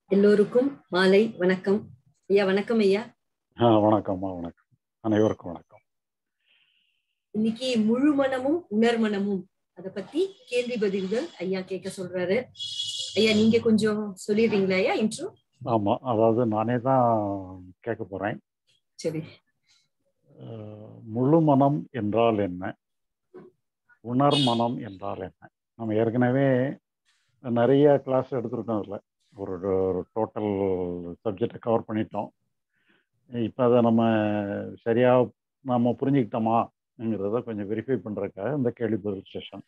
எல்லோருக்கும் மாலை வணக்கம் ஐயா வணக்கம் ஐயா ஆ வணக்கம்மா வணக்கம் அனைவருக்கும் வணக்கம் இன்னைக்கு முழு மனமும் உணர்மனமும் அத பத்தி கேள்வி பதில்கள் ஐயா கேட்க சொல்றாரு ஐயா நீங்க கொஞ்சம் சொல்லிடுறீங்களா ஐயா இன்ட்ரோ ஆமா அதாவது நானே தான் கேட்க போறேன் சரி அஹ், முழு மனம் என்றால் என்ன உணர் மனம் என்றால் என்ன நம்ம ஏற்கனவே நிறைய கிளாஸ் எடுத்திருக்கோம் அதில் ஒரு ஒரு டோட்டல் சப்ஜெக்டை கவர் பண்ணிட்டோம் இப்போ அதை நம்ம சரியாக நம்ம புரிஞ்சுக்கிட்டோமாங்கிறத கொஞ்சம் வெரிஃபை பண்ணுறதுக்காக இந்த கேள்வி பதில் செஷன்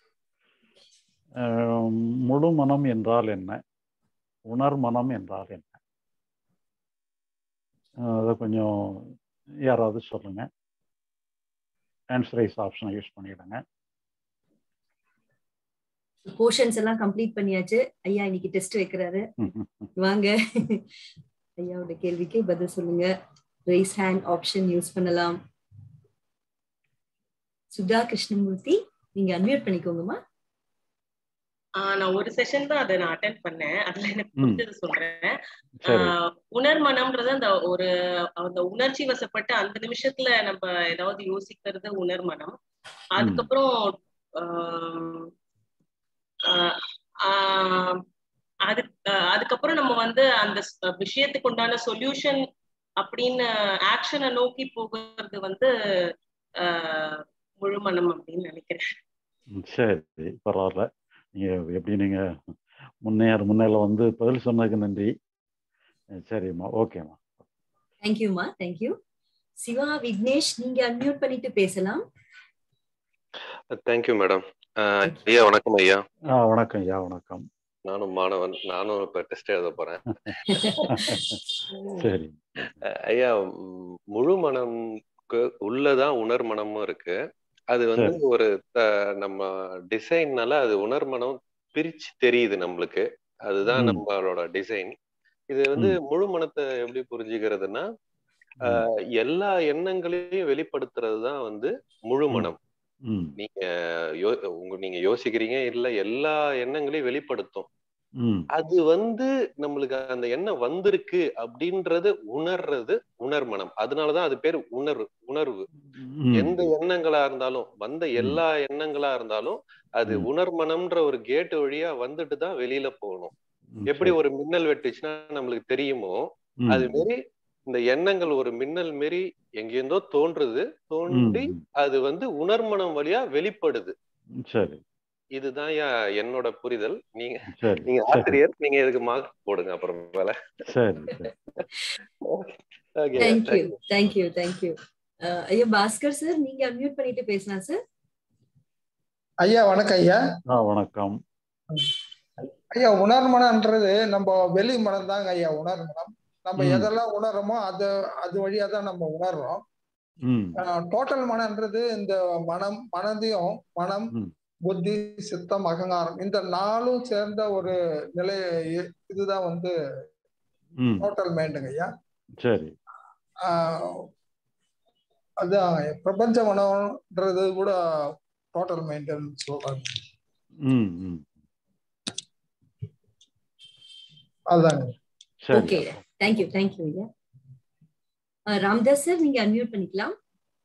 முழு மனம் என்றால் என்ன உணர் மனம் என்றால் என்ன அஹ் அதை கொஞ்சம் யாராவது சொல்லுங்க ஆன்சரைஸ் ஆப்ஷனை யூஸ் பண்ணிடுங்க போர்ஷன்ஸ் எல்லாம் கம்ப்ளீட் பண்ணியாச்சு ஐயா இன்னைக்கு டெஸ்ட் வைக்கிறாரு வாங்க ஐயாவோட கேள்விக்கு பதில் சொல்லுங்க ரைஸ் ஹேண்ட் ஆப்ஷன் யூஸ் பண்ணலாம் சுதா கிருஷ்ணமூர்த்தி நீங்க அன்மியூட் பண்ணிக்கோங்கம்மா ஆஹ் நான் ஒரு செஷன் தான் அதை நான் அட்டென்ட் பண்ணேன் அதுல எனக்கு ம். புரிஞ்சது சொல்றேன் சரி ஆஹ் உணர்மனம்ன்றது அந்த ஒரு அந்த உணர்ச்சி வசப்பட்டு அந்த நிமிஷத்துல நம்ம ஏதாவது யோசிக்கிறது உணர்மனம் அதுக்கப்புறம் ஆஹ் ஆஹ் ஆஹ் அது ஆஹ் அதுக்கப்புறம் நம்ம வந்து அந்த ஸ்- விஷயத்துக்கு உண்டான சொல்யூஷன் அப்படின்னு ஆக்ஷனை நோக்கி போகிறது வந்து ஆஹ் முழுமனம் அப்படின்னு நினைக்கிறேன் ம், சரி பரவாயில்ல நீங்கள் எப்படி நீங்கள் முன்னேற முன்னேல வந்து பதில் சொன்னதுக்கு நன்றி அஹ் சரிம்மா ஓகேம்மா தேங்க்யூமா தேங்க்யூ சிவா விக்னேஷ் நீங்க அன்மியூட் பண்ணிட்டு பேசலாம் தேங்க்யூ மேடம் ஐயா வணக்கம் ஐயா ஆ வணக்கம் ஐயா வணக்கம் நானும் மாணவன் நானும் இப்ப டெஸ்ட் எழுத போறேன் சரி அஹ் ஐயா ம், முழு மனம்க்கு உள்ளதான் உணர் மனமும் இருக்கு அது வந்து சரி. ஒரு த- நம்ம டிசைன்னால அது உணர் மனம் பிரிச்சு தெரியுது நம்மளுக்கு அதுதான் ம். நம்மளோட டிசைன் இது வந்து முழு மனத்தை எப்படி புரிஞ்சுக்கிறதுனா அஹ், எல்லா எண்ணங்களையும் வெளிப்படுத்துறது தான் வந்து முழு ம். மனம் ம் நீங்க யோ உங்க நீங்க யோசிக்கிறீங்க இல்ல எல்லா எண்ணங்களையும் வெளிப்படுத்தும் ம் அது வந்து நம்மளுக்கு அந்த எண்ணம் வந்திருக்கு அப்படின்றது உணர்றது உணர்மனம் அதனாலதான் அது பேர் உணர்வு உணர்வு ம். எந்த எண்ணங்களா இருந்தாலும் வந்த எல்லா எண்ணங்களா இருந்தாலும் அது ம். உணர்மனம்ன்ற ஒரு கேட் வழியா வந்துட்டு தான் வெளியில போகணும் ம், எப்படி சரி. ஒரு மின்னல் வெட்டுச்சுன்னா நம்மளுக்கு தெரியுமோ ம். அது மாரி இந்த எண்ணங்கள் ஒரு மின்னல் மாரி எங்கேருந்தோ தோன்றுது ம், தோன்றி ம். அது வந்து உணர்மனம் வழியா வெளிப்படுது சரி இதுதான் யா- என்னோட புரிதல் நீங்க சரி நீங்க சரி ஆசிரியர் நீங்க இதுக்கு மார்க் போடுங்க அப்புறம் மேல சரி சரி Okay, thank you thank you. Thank you thank you ஐயா பாஸ்கர் சார் நீங்க அன்மியூட் பண்ணிட்டு பேசலாம் சார் ஐயா வணக்கம் ஐயா ஆ வணக்கம் ஐயா உணர்மனம்ன்றது நம்ம வெளி மனம் தாங்க ஐயா உணர்மனம் நம்ம ம். எதெல்லாம் உணர்றோமோ அது அது வழியா தான் நம்ம உணர்றோம் ம் டோட்டல் மனம்ன்றது இந்த மனம் மனதையும் மனம் ம். புத்தி சித்தம் அகங்காரம் இந்த நாலும் சேர்ந்த ஒரு நிலை இதுதான் வந்து ம் டோட்டல் மைண்டுங்க ஐயா சரி ஆஹ் அதான் பிரபஞ்ச மனம்ன்றது கூட டோட்டல் மைண்டுன்னு சொல்றாங்க ம் ம் அதுதாங்க சரி ஓகே தேங்க்யூ தேங்க்யூ ஐயா அஹ், ராம்தாஸ் சார் நீங்க அன்மியூட் பண்ணிக்கலாம்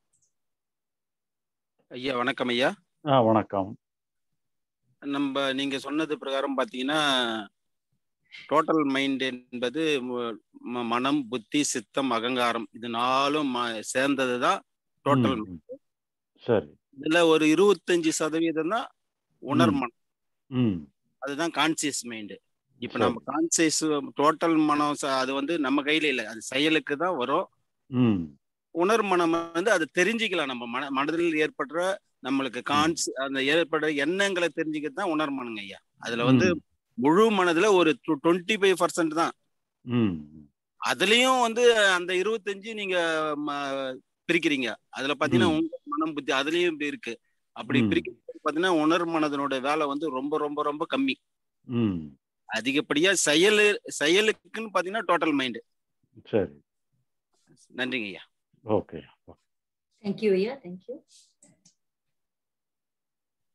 ஐயா வணக்கம் ஐயா ஆ வணக்கம் நம்ம நீங்க சொன்னது பிரகாரம் பாத்தீங்கன்னா டோட்டல் மைண்ட் என்பது ம- ம- மனம் புத்தி சித்தம் அகங்காரம் இது நாலும் ம- சேர்ந்ததுதான் டோட்டல் ம், ம். சரி இதுல ஒரு இருபத்தஞ்சு சதவீதம் தான் உணர்மனம் ம் அதுதான் கான்சியஸ் மைண்டு இப்ப சரி. நம்ம கான்சியஸ் டோட்டல் மனம் ச- அது வந்து நம்ம கையில இல்லை அது செயலுக்கு தான் வரும் ம் உணர் மனம் வந்து அதை தெரிஞ்சுக்கலாம் நம்ம மன மனதில் ஏற்படுற நம்மளுக்கு கான்ஸ் அந்த ஏற்படுற எண்ணங்களை தெரிஞ்சுக்கிறது தான் உணர் மனங்க ஐயா அதுல வந்து ம், முழு மனதுல ஒரு டுவெண்ட்டி ஃபைவ் பர்சன்ட் தான் ம் அதுலயும் வந்து அந்த இருபத்தஞ்சு நீங்க ம- பிரிக்கிறீங்க அதுல பாத்தீங்கன்னா ம். உங்க மனம் புத்தி அதுலயும் இப்படி இருக்கு அப்படி ம். பிரிக்கிறது பாத்தீங்கன்னா உணர் மனதனோட வேலை வந்து ரொம்ப ரொம்ப ரொம்ப கம்மி ம் அதிகப்படியா செயலு செயலுக்குன்னு பாத்தீங்கன்னா டோட்டல் மைண்டு சரி நன்றிங்க ஐயா ஓகே தேங்க்யூ ஐயா தேங்க்யூ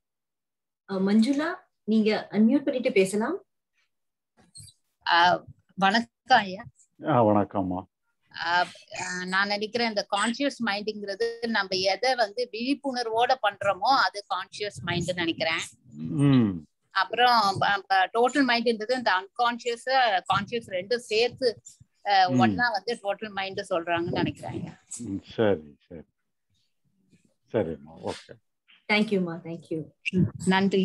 மஞ்சுளா நீங்க அன்மியூட் பண்ணிட்டு பேசலாம் ஆஹ் வணக்கம் ஐயா ஆ வணக்கம்மா ஆஹ் ஆஹ் நான் நினைக்கிறேன் இந்த கான்சியஸ் மைண்டுங்கிறது நம்ம எதை வந்து விழிப்புணர்வோட பண்றோமோ அது கான்சியஸ் மைண்ட் நினைக்கிறேன் ம் அப்புறம் டோட்டல் மைண்ட்ன்றது இந்த அன்கான்சியஸ் கான்சியஸ் ரெண்டும் சேர்த்து ஆஹ் ம். ஒண்ணா வந்து டோட்டல் மைண்ட் சொல்றாங்கன்னு நினைக்கிறேன் ஐயா. ம், சரி சரி சரிம்மா ஓகே தேங்க்யூமா தேங்க்யூ நன்றி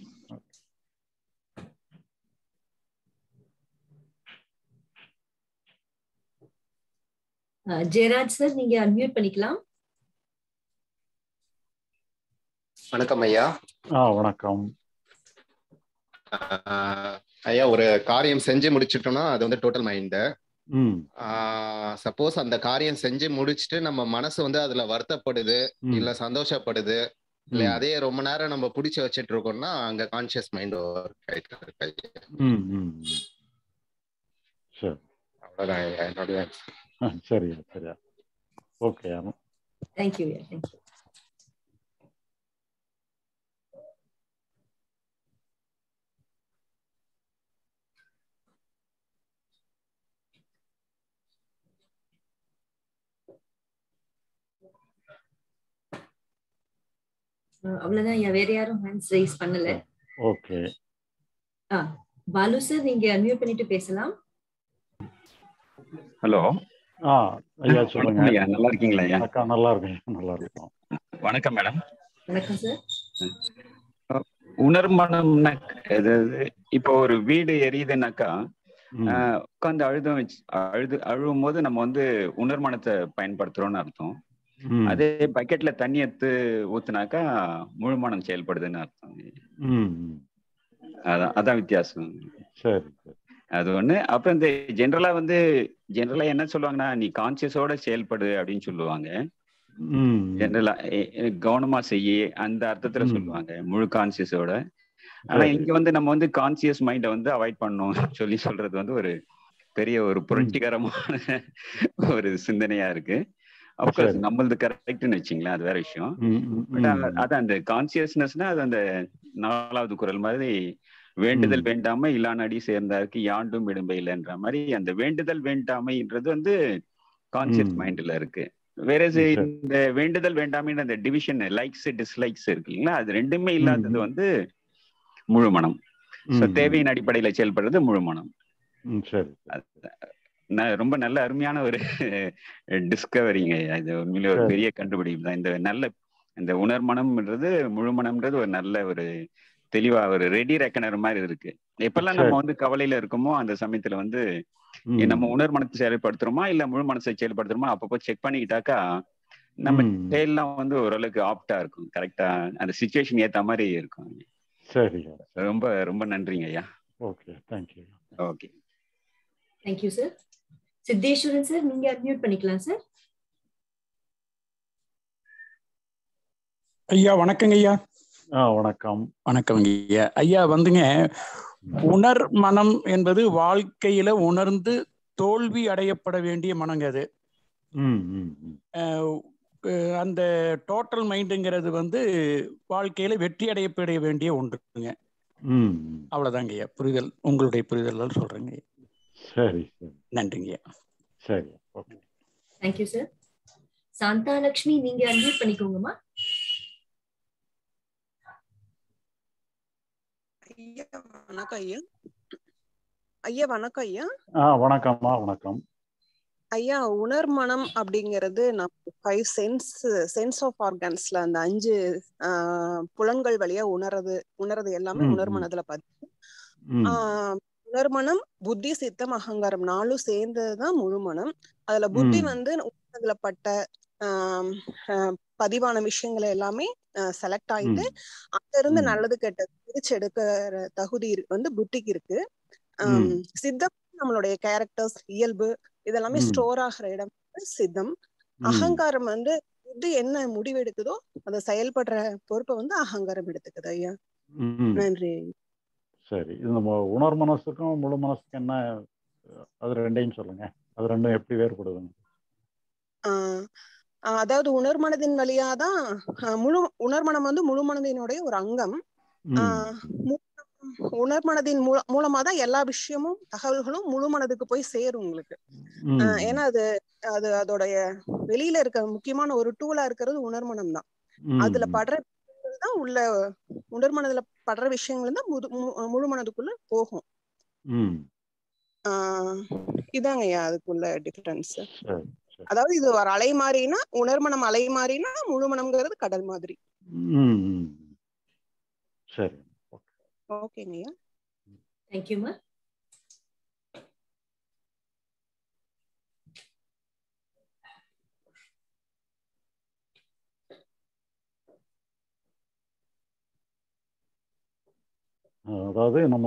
ஜெயராஜ் சார் நீங்க அன்மியூட் பண்ணிக்கலாம் வணக்கம் ஐயா ஆ வணக்கம் ஆஹ் ஐயா ஒரு காரியம் செஞ்சு முடிச்சிட்டோம்னா அது வந்து டோட்டல் மைண்டு ம் சப்போஸ் அந்த காரியம் செஞ்சு முடிச்சுட்டு நம்ம மனசு வந்து அதுல வருத்தப்படுது ம். இல்ல சந்தோஷப்படுது இல்ல ம். அதே ரொம்ப நேரம் நம்ம பிடிச்சி வச்சிட்டு இருக்கோம்னா அங்க கான்சியஸ் மைண்ட் ஒர்க் ஆயிட்டு இருக்கு ஐயா. ம் ம் ம். சரி அவ்வளவுதான் ஐயா என்னுடைய ஆ, சரியா சரியா ஓகே தேங்க்யூ தேங்க்யூ அவ்வளவுதான் ஐயா வேற யாரும் ஹேண்ட்ஸ் ரைஸ் பண்ணல ஓகே ஆ பாலு சார் நீங்க அன்மியூட் பண்ணிட்டு பேசலாம் ஹலோ ஆ ஐயா சொல்லுங்க வணக்கம் ஐயா நல்லா இருக்கீங்களா ஐயா அக்கா நல்லா இருக்கேன் நல்லா இருக்கும் வணக்கம் மேடம் வணக்கம் சார் உணர்மனம்னா அதாவது இப்போ ஒரு வீடு எரியுதுனாக்கா ம், உட்காந்து அழுதம் வச்சு அழுது அழுவும் போது நம்ம வந்து உணர்மனத்தை பயன்படுத்துறோம்னு அர்த்தம் ம், அதே பக்கெட்ல தண்ணி எடுத்து ஊத்துனாக்கா முழுமனம் செயல்படுதுன்னு அர்த்தம் ம், ம். அதான் அதான் வித்தியாசம் சரி சரி அது ஒண்ணு அப்புறம் இந்த ஜென்ரலா வந்து ஜென்ரலா என்ன சொல்லுவாங்கன்னா நீ கான்சியஸோட செயல்படு அப்படின்னு சொல்லுவாங்க ம், ஜென்ரலா கவனமா செய்யி அந்த அர்த்தத்துல ம். சொல்லுவாங்க முழு கான்சியஸோட ஆனா சரி. இங்க வந்து நம்ம வந்து கான்சியஸ் மைண்ட வந்து அவாய்ட் பண்ணணும் சொல்லி சொல்றது வந்து ஒரு பெரிய ஒரு புரட்சிகரமான ஒரு சிந்தனையா இருக்கு அப்கோர்ஸ் சரி. நம்மளது கரெக்ட்னு வச்சுங்களேன் அது வேற விஷயம் ம், ம், பட் ம். அதான் அந்த கான்சியஸ்னஸ்னா அது அந்த நாலாவது குரல் மாதிரி வேண்டுதல் ம். வேண்டாமை இல்லானடி சேர்ந்தாருக்கு யாண்டும் இடும்பையிலன்ற மாதிரி அந்த வேண்டுதல் வேண்டாமைன்றது வந்து கான்சியஸ் ம். மைண்ட்ல இருக்கு வேற சரி. இந்த வேண்டுதல் வேண்டாமைன்ற அந்த டிவிஷன் லைக்ஸ் டிஸ்லைக்ஸ் இருக்கு இல்லைங்களா அது ரெண்டுமே இல்லாதது ம். வந்து முழு மனம் So, ம், தேவையின் அடிப்படையில செயல்படுறது முழு மனம் ம், சரி ந- ரொம்ப நல்ல அருமையான ஒரு டிஸ்கவரிங்க இது உண்மையிலே ஒரு சரி. பெரிய கண்டுபிடிப்பு தான் இந்த நல்ல இந்த உணர்மனம்ன்றது முழுமனம்ன்றது ஒரு நல்ல ஒரு தெளிவா ஒரு ரெடி ரெக்கனர் மாதிரி இருக்கு எப்பெல்லாம் நம்ம சரி. வந்து கவலையில இருக்கோமோ அந்த சமயத்துல வந்து ம். நம்ம உணர் மனத்தை செயல்படுத்துறோமா இல்ல முழு மனசை செயல்படுத்துறோமா அப்பப்போ செக் பண்ணிக்கிட்டாக்கா நம்ம ம். செயல்லாம் வந்து ஓரளவுக்கு ஆப்டா இருக்கும் கரெக்டா அந்த சுச்சுவேஷன் ஏத்த மாதிரி இருக்கும் சரி ரொம்ப ரொம்ப நன்றிங்க ஐயா okay thank you okay thank you sir Siddheswaran sir நீங்க அன்மியூட் பண்ணிக்கலாம் சார் ஐயா வணக்கங்க ஐயா ஆ வணக்கம் வணக்கம் ஐயா ஐயா வந்துங்க உணர் மனம் என்பது வாழ்க்கையில உணர்ந்து தோல்வி அடையப்பட வேண்டிய மனங்க அது ம், ம், ம். அஹ் அஹ் அந்த டோட்டல் மைண்டுங்கிறது வந்து வாழ்க்கையில வெற்றி அடையப்பட வேண்டிய ஒன்றுங்க ம், ம். அவ்வளவுதாங்க ஐயா புரிதல் உங்களுடைய புரிதல் சொல்றேங்க ஐயா. சரி சரி நன்றிங்க ஐயா சரி okay thank you sir Shantha Lakshmi நீங்க அன்மியூட் பண்ணிக்கோங்கம்மா ஐயா வணக்கம் ஐயா ஐயா வணக்கம் ஐயா ஆ வணக்கம்மா வணக்கம் ஐயா உணர்மனம் அப்படிங்கிறது நம்ம ஃபைவ் சென்ஸ் சென்ஸ் ஆஃப் ஆர்கன்ஸ்ல அந்த அஞ்சு ஆஹ், புலன்கள் வழியா உணர்றது உணர்றது எல்லாமே ம், ம். உணர்மனதுல பதிவு ம், ஆஹ், உணர்மனம் புத்தி சித்தம் அகங்காரம் நாலும் சேர்ந்ததுதான் முழுமனம் அதுல புத்தி ம். வந்து உணர்வுல பட்ட ஆஹ், ஆஹ், பதிவான விஷயங்களை எல்லாமே செலக்ட் ஆயிட்டு ம். அங்க இருந்து ம். நல்லது கெட்டது பிரிச்சு எடுக்கிற தகுதி இருக்கு- வந்து புத்திக்கு இருக்கு ம். ஆம், சித்தம் நம்மளுடைய கேரக்டர்ஸ் இயல்பு இதெல்லாமே ம். ஸ்டோர் ஆகிற இடம் வந்து சித்தம் ம். அகங்காரம் வந்து புத்தி என்ன முடிவு எடுக்குதோ அதை செயல்படுற பொறுப்பை வந்து அகங்காரம் எடுத்துக்குது ஐயா ம். நன்றி சரி இது நம்ம உணர் மனசுக்கும் முழு மனசுக்கும் என்ன அது ரெண்டையும் சொல்லுங்க அது ரெண்டும் எப்படி வேறுபடுதுங்க ஆஹ் ஆஹ் அதாவது உணர்மனதின் வழியாதான் ஆஹ் முழு உணர்மனம் வந்து முழு மனதினுடைய ஒரு அங்கம் ம். ஆஹ் முழு மனம் உணர் மனதின் மூல மூலமா தான் எல்லா விஷயமும் தகவல்களும் முழு மனதுக்கு போய் சேரும் உங்களுக்கு ம் ஆஹ் ஏன்னா அது அது அதோடைய வெளியில இருக்க முக்கியமான ஒரு டூலா இருக்கிறது உணர்மனம் தான் ம் அதுல ம் படுற விஷயங்கள் தான் உள்ள உணர்மனதுல படுற விஷயங்கள் தான் முது மு- முழு மனதுக்குள்ள போகும் ம் ஆஹ் இதாங்க ஐயா அதுக்குள்ள டிஃபரன்ஸ் சரி சரி அதாவது இது ஒரு அலை மாறினா உணர்மனம் அலை மாறினா முழு மனம்ங்கிறது கடல் மாதிரி ம் ம் சரி ஓகேங்க ஐயா தேங்க்யூமா அதாவது நம்ம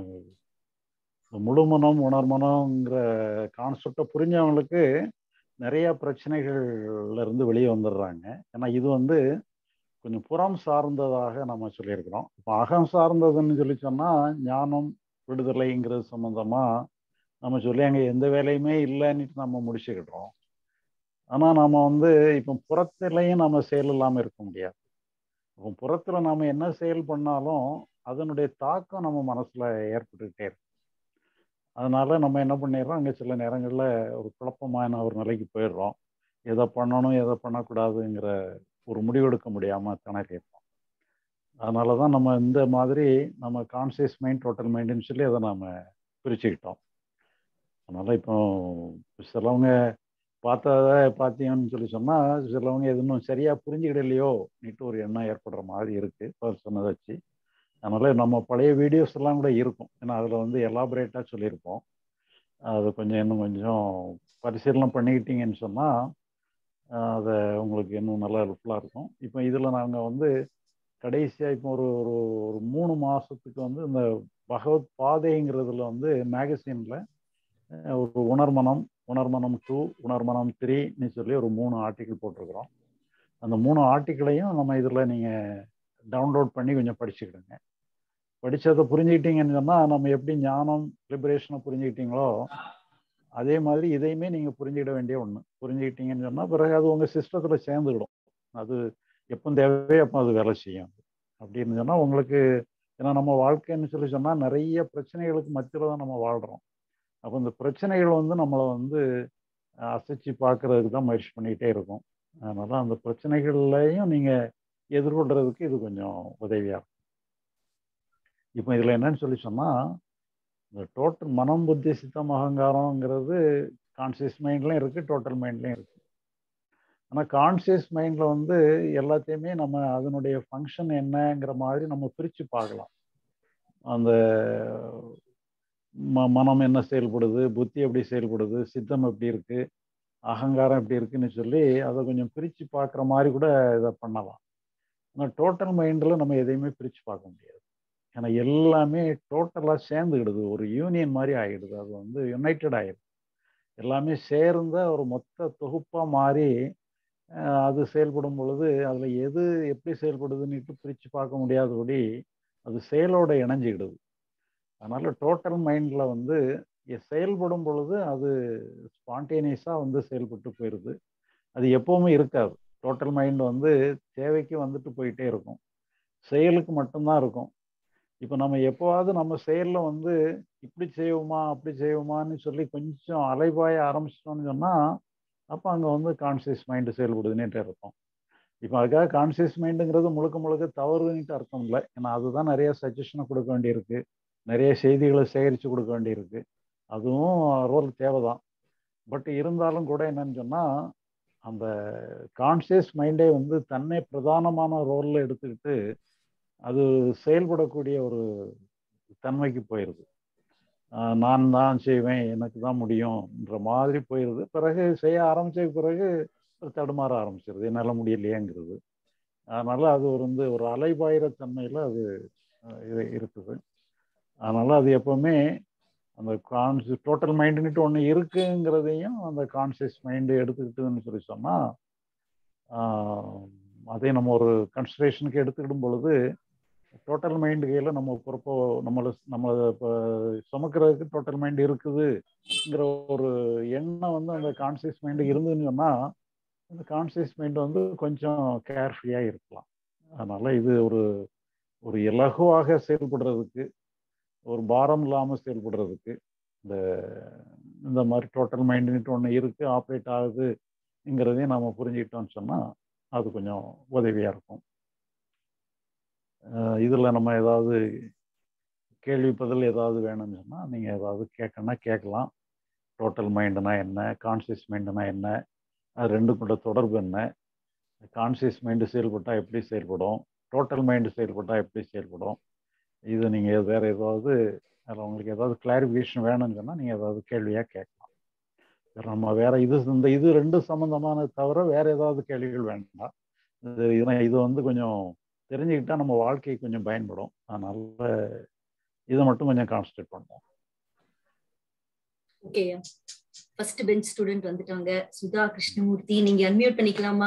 இந்த முழுமனம் உணர்மனம்ங்கிற கான்செப்டை புரிஞ்சவங்களுக்கு நிறைய பிரச்சனைகள்ல இருந்து வெளியே வந்துடுறாங்க ஏன்னா இது வந்து கொஞ்சம் புறம் சார்ந்ததாக நம்ம சொல்லியிருக்கிறோம் இப்போ அகம் சார்ந்ததுன்னு சொல்லி சொன்னால் ஞானம் விடுதலைங்கிறது சம்மந்தமா நம்ம சொல்லி அங்கே எந்த வேலையுமே இல்லைன்னுட்டு நம்ம முடிச்சுக்கிட்டோம் ஆனால் நம்ம வந்து இப்போ புறத்திலையும் நம்ம செயல் இல்லாமல் இருக்க முடியாது இப்போ புறத்தில் நம்ம என்ன செயல் பண்ணாலும் அதனுடைய தாக்கம் நம்ம மனசில் ஏற்பட்டுக்கிட்டே இருக்கும் அதனால நம்ம என்ன பண்ணிடுறோம் அங்கே சில நேரங்களில் ஒரு குழப்பமான ஒரு நிலைக்கு போயிடுறோம் எதை பண்ணணும் எதை பண்ணக்கூடாதுங்கிற ஒரு முடிவெடுக்க முடியாமல் திணறிடுறோம் அதனால தான் நம்ம இந்த மாதிரி நம்ம கான்சியஸ் மைண்ட் டோட்டல் மைண்டுன்னு சொல்லி அதை நாம் பிரிச்சுக்கிட்டோம் அதனால் இப்போ சிலவங்க பார்த்தத பார்த்தீங்கன்னு சொல்லி சொன்னால் சிலவங்க எது இன்னும் சரியாக புரிஞ்சுக்கிடலையோ நீட்டு ஒரு எண்ணம் ஏற்படுற மாதிரி இருக்குது இப்போ சொன்னதை வச்சு அதனால் நம்ம பழைய வீடியோஸ் எல்லாம் கூட இருக்கும் ஏன்னா அதில் வந்து எலாபரேட்டாக சொல்லியிருப்போம் அது கொஞ்சம் இன்னும் கொஞ்சம் பரிசீலனை பண்ணிக்கிட்டீங்கன்னு சொன்னால் அதை உங்களுக்கு இன்னும் நல்லா ஹெல்ப்ஃபுல்லாக இருக்கும் இப்போ இதில் நாங்கள் வந்து கடைசியாக இப்போ ஒரு ஒரு ஒரு மூணு மாதத்துக்கு வந்து இந்த பகவத் பாதைங்கிறதுல வந்து மேகசினில் ஒரு உணர்மனம் உணர்மனம் டூ உணர்மனம் த்ரீன்னு சொல்லி ஒரு மூணு ஆர்டிக்கிள் போட்டிருக்கிறோம் அந்த மூணு ஆர்டிக்கிளையும் நம்ம இதில் நீங்கள் டவுன்லோட் பண்ணி கொஞ்சம் படிச்சுக்கிடுங்க படித்ததை புரிஞ்சுக்கிட்டீங்கன்னு சொன்னால் நம்ம எப்படி ஞானம் லிபரேஷனை புரிஞ்சுக்கிட்டீங்களோ அதே மாதிரி இதையுமே நீங்கள் புரிஞ்சுக்கிட வேண்டிய ஒன்று புரிஞ்சுக்கிட்டீங்கன்னு சொன்னால் பிறகு அது உங்கள் சிஸ்டத்தில் சேர்ந்துக்கிடும் அது எப்போ தேவையோ அப்போ அது வேலை செய்யும் அப்படின்னு சொன்னால் உங்களுக்கு ஏன்னா நம்ம வாழ்க்கைன்னு சொல்லி சொன்னால் நிறைய பிரச்சனைகளுக்கு மத்தியில் தான் நம்ம வாழ்கிறோம் அப்போ இந்த பிரச்சனைகள் வந்து நம்மளை வந்து அசைச்சு பார்க்கறதுக்கு தான் முயற்சி பண்ணிக்கிட்டே இருக்கும் அதனால அந்த பிரச்சனைகள்லையும் நீங்கள் எதிர்கொள்றதுக்கு இது கொஞ்சம் உதவியாக இருக்கும் இப்போ இதில் என்னன்னு சொல்லி சொன்னால் இந்த டோட்டல் மனம் புத்தி சித்தம் அகங்காரங்கிறது கான்சியஸ் மைண்ட்லையும் இருக்குது டோட்டல் மைண்ட்லையும் இருக்குது ஆனால் கான்சியஸ் மைண்டில் வந்து எல்லாத்தையுமே நம்ம அதனுடைய ஃபங்க்ஷன் என்னங்கிற மாதிரி நம்ம பிரித்து பார்க்கலாம் அந்த ம மனம் என்ன செயல்படுது புத்தி எப்படி செயல்படுது சித்தம் எப்படி இருக்குது அகங்காரம் எப்படி இருக்குன்னு சொல்லி அதை கொஞ்சம் பிரித்து பார்க்குற மாதிரி கூட இதை பண்ணலாம் ஆனால் டோட்டல் மைண்டில் நம்ம எதையுமே பிரித்து பார்க்க முடியாது ஏன்னா எல்லாமே டோட்டலாக சேர்ந்துக்கிடுது ஒரு யூனியன் மாதிரி ஆகிடுது அது வந்து யுனைடட் ஆகிடுது எல்லாமே சேர்ந்த ஒரு மொத்த தொகுப்பாக மாறி அது செயல்படும் பொழுது அதில் எது எப்படி செயல்படுதுன்னுட்டு பிரித்து பார்க்க முடியாதபடி அது செயலோட இணைஞ்சிக்கிடுது அதனால் டோட்டல் மைண்டில் வந்து செயல்படும் பொழுது அது ஸ்பான்டேனியஸாக வந்து செயல்பட்டு போயிடுது அது எப்போவுமே இருக்காது டோட்டல் மைண்ட் வந்து தேவைக்கு வந்துட்டு போயிட்டே இருக்கும் செயலுக்கு மட்டும்தான் இருக்கும் இப்போ நம்ம எப்போவாவது நம்ம செயலில் வந்து இப்படி செய்வோமா அப்படி செய்வோமான்னு சொல்லி கொஞ்சம் அலைபாய ஆரம்பிச்சிட்டோம்னு சொன்னால் அப்போ அங்கே வந்து கான்சியஸ் மைண்டு செயல்படுதுன்னுட்டு இருக்கும் இப்போ அதுக்காக கான்சியஸ் மைண்டுங்கிறது முழுக்க முழுக்க தவறுன்னுட்டு அர்த்தம் இல்லை ஏன்னா அதுதான் நிறைய சஜஷனை கொடுக்க வேண்டியிருக்கு நிறைய செய்திகளை சேகரித்து கொடுக்க வேண்டியிருக்கு அதுவும் ரோல் தேவை தான் பட் இருந்தாலும் கூட என்னன்னு சொன்னால் அந்த கான்சியஸ் மைண்டே வந்து தன்னை பிரதானமான ரோலில் எடுத்துக்கிட்டு அது செயல்படக்கூடிய ஒரு தன்மைக்கு போயிடுது நான் தான் செய்வேன் எனக்கு தான் முடியும்ன்ற மாதிரி போயிடுது பிறகு செய்ய ஆரம்பித்த பிறகு தடுமாற ஆரம்பிச்சிருது என்னால் முடியலையேங்கிறது அதனால் அது ஒரு வந்து ஒரு அலைபாயிர தன்மையில் அது இருக்குது அதனால் அது எப்போவுமே அந்த கான்சி டோட்டல் மைண்டுன்னுட்டு ஒன்று இருக்குங்கிறதையும் அந்த கான்சியஸ் மைண்டு எடுத்துக்கிட்டுன்னு சொல்லி சொன்னால் அதை நம்ம ஒரு கன்சிடரேஷனுக்கு எடுத்துக்கிடும் பொழுது டோட்டல் மைண்டு கையில் நம்ம பொறுப்போ நம்மளை நம்மளை இப்போ சுமக்கிறதுக்கு டோட்டல் மைண்ட் இருக்குதுங்கிற ஒரு எண்ணம் வந்து அந்த கான்சியஸ் மைண்டு இருந்துன்னு சொன்னால் அந்த கான்சியஸ் மைண்ட் வந்து கொஞ்சம் கேர்ஃப்ரீயாக இருக்கலாம் அதனால் இது ஒரு ஒரு இலகுவாக செயல்படுறதுக்கு ஒரு பாரம் இல்லாமல் செயல்படுறதுக்கு இந்த இந்த மாதிரி டோட்டல் மைண்டுன்ட்டு ஒன்று இருக்குது ஆப்ரேட் ஆகுதுங்கிறதையும் நம்ம புரிஞ்சுக்கிட்டோம்னு சொன்னால் அது கொஞ்சம் உதவியாக இருக்கும் இதில் நம்ம ஏதாவது கேள்வி பதில் ஏதாவது வேணும்னு சொன்னால் நீங்கள் ஏதாவது கேட்கணும்னா கேட்கலாம் டோட்டல் மைண்டுனா என்ன கான்சியஸ் மைண்டுனா என்ன அது ரெண்டுக்குள்ள தொடர்பு என்ன கான்சியஸ் மைண்டு செயல்பட்டால் எப்படி செயல்படும் டோட்டல் மைண்டு செயல்பட்டால் எப்படி செயல்படும் இது நீங்கள் வேறு ஏதாவது அதில் உங்களுக்கு ஏதாவது கிளாரிஃபிகேஷன் வேணும்னு சொன்னால் நீங்கள் ஏதாவது கேள்வியாக கேட்கலாம் வேறு நம்ம வேறு இது இந்த இது ரெண்டு சம்மந்தமானது தவிர வேறு ஏதாவது கேள்விகள் வேண்டாம் இது இது- இது வந்து கொஞ்சம் தெரிஞ்சுக்கிட்டா நம்ம வாழ்க்கைக்கு கொஞ்சம் பயன்படும் அதனால இதை மட்டும் கொஞ்சம் கான்சன்ட்ரேட் பண்ணுவோம் ஓகே ஃபர்ஸ்ட் பெஞ்ச் ஸ்டூடெண்ட் வந்துட்டாங்க சுதா கிருஷ்ணமூர்த்தி நீங்க அன்மியூட் பண்ணிக்கலாமா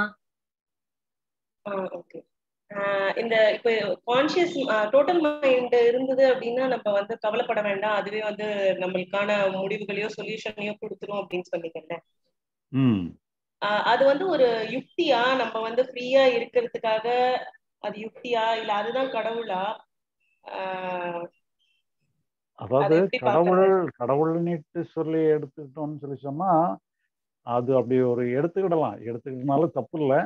ஓகே இந்த இப்போ கான்சியஸ் டோட்டல் மைண்ட் இருந்தது அப்படின்னா நம்ம வந்து கவலைப்பட வேண்டாம் அதுவே வந்து நம்மளுக்கான முடிவுகளையோ சொல்யூஷனையோ கொடுத்துரும் அப்படின்னு சொன்னீங்கல்ல ம் ஆஹ் அது வந்து ஒரு யுக்தியா நம்ம வந்து ஃப்ரீயா இருக்கிறதுக்காக அது யுக்தியா இல்ல அதுதான் கடவுளா ஆஹ் அதாவது அதை எப்படி கடவுள் பார்க்கறது? கடவுள்னுட்டு சொல்லி எடுத்துக்கிட்டோம்னு சொல்லி சொன்னா அது அப்படி ஒரு எடுத்துக்கிடலாம் எடுத்துக்கிட்டனால தப்பு இல்லை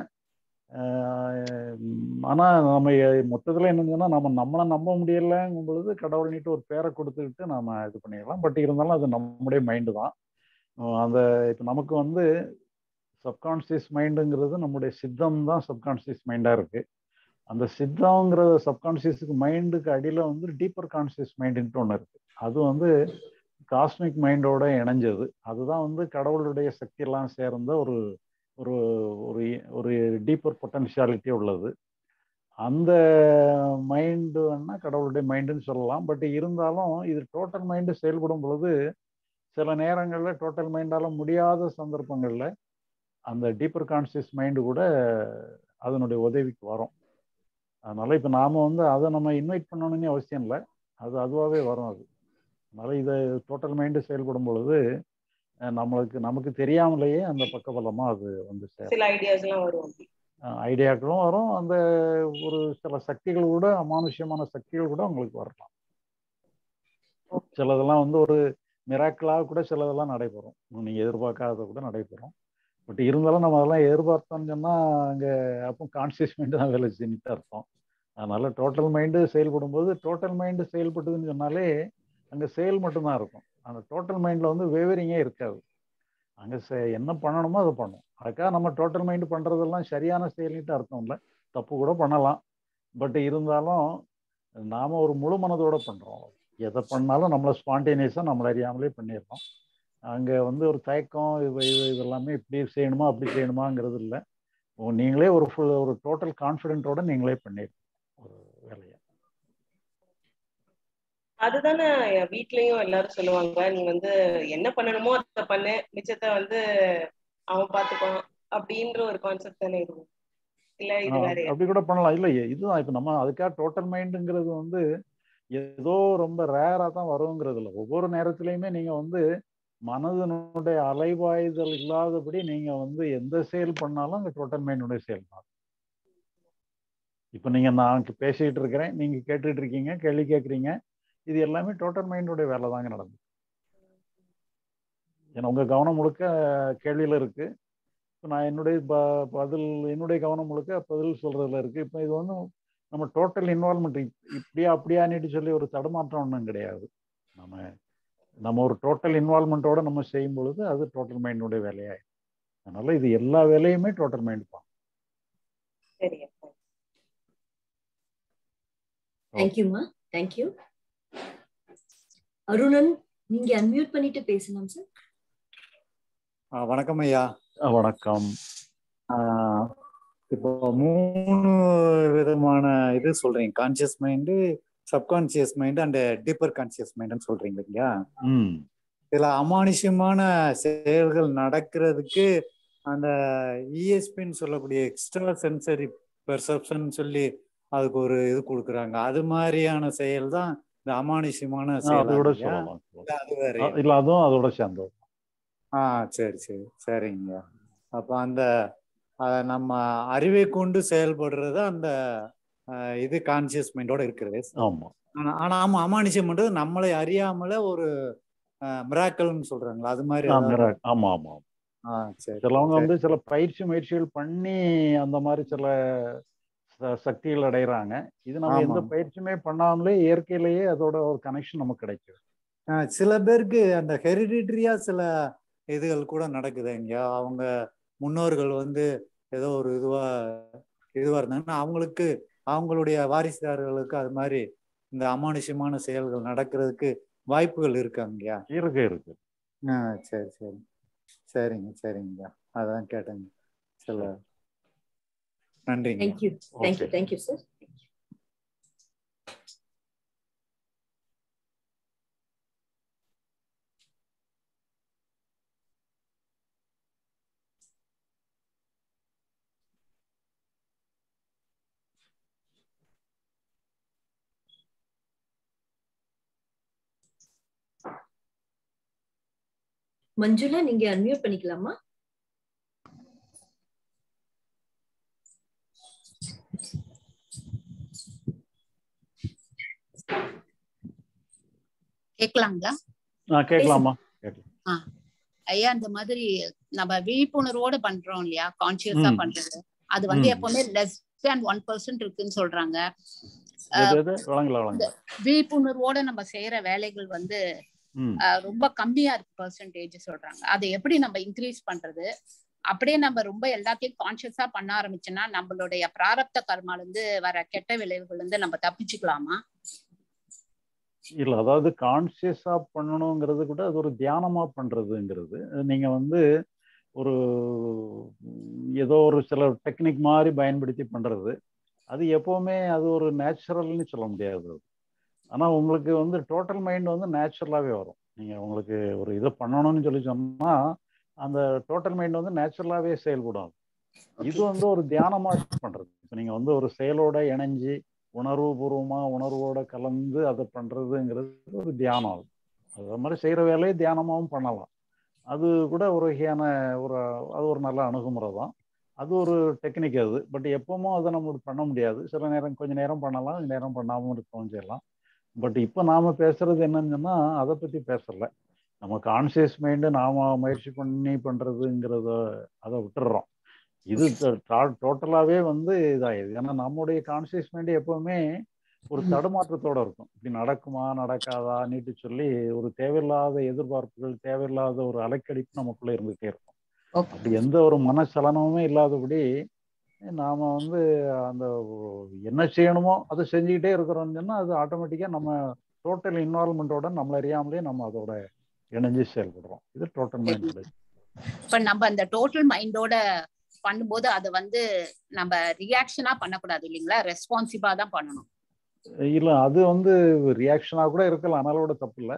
ஆனா நம்ம எ- மொத்தத்துல என்னங்கன்னா நம்ம நம்மளை நம்ப முடியலைங்கும் பொழுது கடவுள்னிட்டு ஒரு பேரை கொடுத்துக்கிட்டு நாம இது பண்ணிடலாம் பட் இருந்தாலும் அது நம்முடைய மைண்டு தான் அஹ் அந்த இப்போ நமக்கு வந்து சப்கான்சியஸ் மைண்டுங்கிறது நம்முடைய சித்தம் தான் சப்கான்சியஸ் மைண்டா இருக்கு அந்த சித்தங்கிற சப்கான்சியஸுக்கு மைண்டுக்கு அடியில் வந்து டீப்பர் கான்சியஸ் மைண்டுன்ட்டு ஒன்று இருக்கு அது வந்து காஸ்மிக் மைண்டோட இணைஞ்சது அதுதான் வந்து கடவுளுடைய சக்தியெல்லாம் சேர்ந்த ஒரு ஒரு ஒரு ஒரு டீப்பர் பொட்டன்ஷியாலிட்டி உள்ளது அந்த மைண்டு வேணா கடவுளுடைய மைண்டுன்னு சொல்லலாம் பட் இருந்தாலும் இது டோட்டல் மைண்டு செயல்படும் பொழுது சில நேரங்களில் டோட்டல் மைண்டால முடியாத சந்தர்ப்பங்களில் அந்த டீப்பர் கான்சியஸ் மைண்டு கூட அதனுடைய உதவிக்கு வரும் அதனால இப்போ நாம வந்து அதை நம்ம இன்வைட் பண்ணணும்னு அவசியம் இல்லை அது அதுவாகவே வரும் அது அதனால இதை டோட்டல் மைண்டு செயல்படும் பொழுது அஹ் நம்மளுக்கு நமக்கு தெரியாமலேயே அந்த பக்கபலமா அது வந்து சேரும் சில ஐடியாஸ் எல்லாம் வரும் அப்படி ஐடியாக்களும் வரும் அந்த ஒரு சில சக்திகள் கூட அமானுஷ்யமான சக்திகள் கூட உங்களுக்கு வரலாம் சிலதெல்லாம் வந்து ஒரு மிராக்கிளாக கூட சிலதெல்லாம் நடைபெறும் நீங்கள் எதிர்பார்க்காத கூட நடைபெறும் பட் இருந்தாலும் நம்ம அதெல்லாம் எதிர்பார்த்தோம்னு சொன்னால் அங்கே அப்போ கான்சியஸ் மைண்டு தான் வேலை செஞ்சுட்டு அர்த்தம் அதனால டோட்டல் மைண்டு செயல்படும் போது டோட்டல் மைண்டு செயல்பட்டதுன்னு சொன்னாலே அங்கே செயல் மட்டும்தான் இருக்கும் அந்த டோட்டல் மைண்டில் வந்து வேவரிங்கே இருக்காது அங்கே என்ன பண்ணணுமோ அதை பண்ணும் அதுக்காக நம்ம டோட்டல் மைண்டு பண்ணுறதெல்லாம் சரியான செயல்னிட்டு அர்த்தம் இல்லை தப்பு கூட பண்ணலாம் பட் இருந்தாலும் நாம் ஒரு முழு மனதோட பண்ணுறோம் எதை பண்ணாலும் நம்மளை ஸ்பான்டேனியஸாக நம்மளை அறியாமலே பண்ணிடுறோம் அங்கே வந்து ஒரு தயக்கம் இது இது இதெல்லாமே இப்படி செய்யணுமா அப்படி செய்யணுமாங்கிறது இல்லை நீங்களே ஒரு ஃபுல் ஒரு டோட்டல் கான்ஃபிடென்ட்டோட நீங்களே பண்ணிடுறோம் ஒரு வேலையை அதுதானே என் வீட்லயும் எல்லாரும் சொல்லுவாங்க நீ வந்து என்ன பண்ணணுமோ அதை பண்ணு மிச்சத்தை வந்து அவன் பாத்துக்குவான் அப்படின்ற ஒரு கான்செப்ட் தானே இருக்கும் இல்ல இது ஆ, வேறயா அப்படி கூட பண்ணலாம் இல்லை இதுதான் இப்போ நம்ம அதுக்காக டோட்டல் மைண்டுங்கிறது வந்து ஏதோ ரொம்ப ரேராக தான் வருங்கிறது இல்லை ஒவ்வொரு நேரத்துலையுமே நீங்கள் வந்து மனதனுடைய அலைவாய்தல் இல்லாதபடி நீங்கள் வந்து எந்த செயல் பண்ணாலும் அங்கே டோட்டல் மைண்டுடைய செயல் தான் இப்போ நீங்கள் நான் பேசிக்கிட்டு இருக்கிறேன் நீங்கள் கேட்டுட்டு இருக்கீங்க கேள்வி கேட்குறீங்க இது எல்லாமே டோட்டல் மைண்டுடைய வேலை தாங்க நடந்தது ஏன்னா உங்கள் கவனம் முழுக்க கேள்வியில் இருக்கு இப்போ நான் என்னுடைய ப பதில் என்னுடைய கவனம் முழுக்க பதில் சொல்றதுல இருக்கு இப்போ இது வந்து நம்ம டோட்டல் இன்வால்மெண்ட் இப்படியா அப்படியான்னுட்டு சொல்லி ஒரு தடுமாற்றம் ஒன்றும் கிடையாது நம்ம நம்ம ஒரு டோட்டல் இன்வால்மெண்ட்டோட நம்ம செய்யும் பொழுது அது டோட்டல் மைண்டுடைய வேலையாயிடும் அதனால இது எல்லா வேலையுமே டோட்டல் மைண்ட் தான் சரியா தேங்க்யூமா தேங்க்யூ அருணன் நீங்க அன்மியூட் பண்ணிட்டு பேசலாம் சார் ஆ, வணக்கம் ஐயா ஆ, வணக்கம் ஆ, இப்போ மூணு விதமான இது சொல்றீங்க conscious mind subconscious mind and deeper conscious மைண்டுன்னு சொல்றீங்க இல்லையா ம் இதுல அமானுஷ்யமான செயல்கள் நடக்கிறதுக்கு அந்த இஎஸ்பின்னு சொல்லக்கூடிய எக்ஸ்ட்ரா சென்சரி பெர்செப்ஷன் சொல்லி அதுக்கு ஒரு இது கொடுக்குறாங்க அது மாதிரியான செயல் தான் இந்த அமானுஷ்யமான ஆ, செயல் அது கூட இல்லையா? சொல்லலாம் இல்ல அது வேற ஆ, இல்ல அதுவும் அதோட சேர்ந்தது ஆ சரி சரி சரிங்க அப்போ அந்த அஹ், நம்ம அறிவை கொண்டு செயல்படுறது அந்த அஹ், இது கான்சியஸ் மைண்டோட இருக்கிறது ஆமா ஆனா ஆனா ஆமா அமானுஷ்யம்ன்றது நம்மளை அறியாமல ஒரு மிராக்கல்னு சொல்றாங்களா அது மாதிரி ஆ, ஏதாவது miracle. ஆமா ஆமா ஆ சரி சிலவங்க சரி வந்து சில பயிற்சி முயற்சிகள் பண்ணி அந்த மாதிரி சில ச- சக்திகள் அடைகிறாங்க இது நம்ம எந்த ஆமாம் பயிற்சியுமே பண்ணாமலே இயற்கையிலேயே அதோட ஒரு கனெக்ஷன் நமக்கு கிடைக்கும் ஆ, சில பேருக்கு அந்த ஹெரிடிட்ரியா சில இதுகள் கூட நடக்குது இங்க அவங்க முன்னோர்கள் வந்து ஏதோ ஒரு இதுவா இதுவா இருந்தாங்கன்னா அவங்களுக்கு அவங்களுடைய வாரிசுதாரர்களுக்கு அது மாதிரி இந்த அமானுஷ்யமான செயல்கள் நடக்கிறதுக்கு வாய்ப்புகள் இருக்காங்கய்யா இருக்கு இருக்கு ஆ சரி சரி சரிங்க சரிங்கய்யா அதான் கேட்டேங்க சில நன்றிங்க thank you thank you thank you sir Manjula நீங்க அன்மியூட் பண்ணிக்கலாமா கேட்கலாங்களா ஆ கேட்கலாமா கேட்கலாம் ஆ ஐயா இந்த மாதிரி நம்ம விழிப்புணர்வோட பண்றோம் இல்லையா கான்சியஸா ம். பண்றது அது வந்து ம். எப்பவுமே லெஸ் தேன் ஒன் பர்சன்ட் இருக்குன்னு சொல்றாங்க எது எது வழங்கல வழங்கல விழிப்புணர்வோட நம்ம செய்யற வேலைகள் வந்து ம் அஹ், ரொம்ப கம்மியா இருக்கு பர்சன்டேஜ் சொல்றாங்க அதை எப்படி நம்ம இன்க்ரீஸ் பண்றது அப்படியே நம்ம ரொம்ப எல்லாத்தையும் கான்சியஸா பண்ண ஆரம்பிச்சோம்னா நம்மளுடைய பிராரப்த கர்மால இருந்து வர கெட்ட விளைவுகள் இருந்து நம்ம தப்பிச்சுக்கலாமா இல்ல அதாவது கான்சியஸா பண்ணணுங்கிறது கூட அது ஒரு தியானமா பண்றதுங்கிறது நீங்க வந்து ஒரு ம், ஏதோ ஒரு சில டெக்னிக் மாதிரி பயன்படுத்தி பண்றது அது எப்பவுமே அது ஒரு நேச்சுரல்னு சொல்ல முடியாது அது. ஆனா உங்களுக்கு வந்து டோட்டல் மைண்ட் வந்து நேச்சுரலாவே வரும் நீங்க உங்களுக்கு ஒரு இதை பண்ணணும்னு சொல்லி சொன்னா அந்த டோட்டல் மைண்ட் வந்து நேச்சுரலாவே செயல்படும் அது. இது வந்து ஒரு தியானமா பண்றது இப்போ நீங்க வந்து ஒரு செயலோட இணைஞ்சு உணர்வு பூர்வமா உணர்வோட கலந்து அதை பண்றதுங்கிறது ஒரு தியானம் அது அது மாதிரி செய்யற வேலையை தியானமாவும் பண்ணலாம் அது கூட ஒரு வகையான ஒரு அது ஒரு நல்ல அணுகுமுறை தான் அது ஒரு டெக்னிக் அது பட் எப்பவும் அதை நம்ம பண்ண முடியாது சில நேரம் கொஞ்ச நேரம் பண்ணலாம் கொஞ்ச நேரம் பண்ணாமல் இருக்கவும் செய்யலாம் பட் இப்போ நாம பேசுறது என்னன்னு சொன்னா அதை பத்தி பேசல நம்ம கான்சியஸ் மைண்டு நாம முயற்சி பண்ணி பண்றதுங்கிறத அதை விட்டுடுறோம் இது டோட்டலாவே வந்து இதாயிடுது ஏன்னா நம்முடைய கான்சியஸ் மைண்டு எப்பவுமே ஒரு தடுமாற்றத்தோட இருக்கும் இப்படி நடக்குமா நடக்காதா நீட்டு சொல்லி ஒரு தேவையில்லாத எதிர்பார்ப்புகள் தேவையில்லாத ஒரு அலைக்கடிப்பு நமக்குள்ள இருந்துகிட்டே இருக்கும் அப்படி எந்த ஒரு மனச்சலனமுமே இல்லாதபடி நாம வந்து அந்த என்ன செய்யணுமோ அதை செஞ்சுக்கிட்டே இருக்கிறோம்னு சொன்னா அது ஆட்டோமேட்டிக்கா நம்ம டோட்டல் இன்வால்மெண்ட்டோட நம்மள அறியாமலே நம்ம அதோட இணைஞ்சு செயல்படுறோம் இது டோட்டல் மைண்ட் இப்ப நம்ம அந்த டோட்டல் மைண்டோட பண்ணும்போது அதை வந்து நம்ம ரியாக்ஷனா பண்ணக்கூடாது இல்லைங்களா ரெஸ்பான்சிவா தான் பண்ணணும் இல்ல அது வந்து ரியாக்ஷனா கூட இருக்கலாம் அதனால தப்பு இல்லை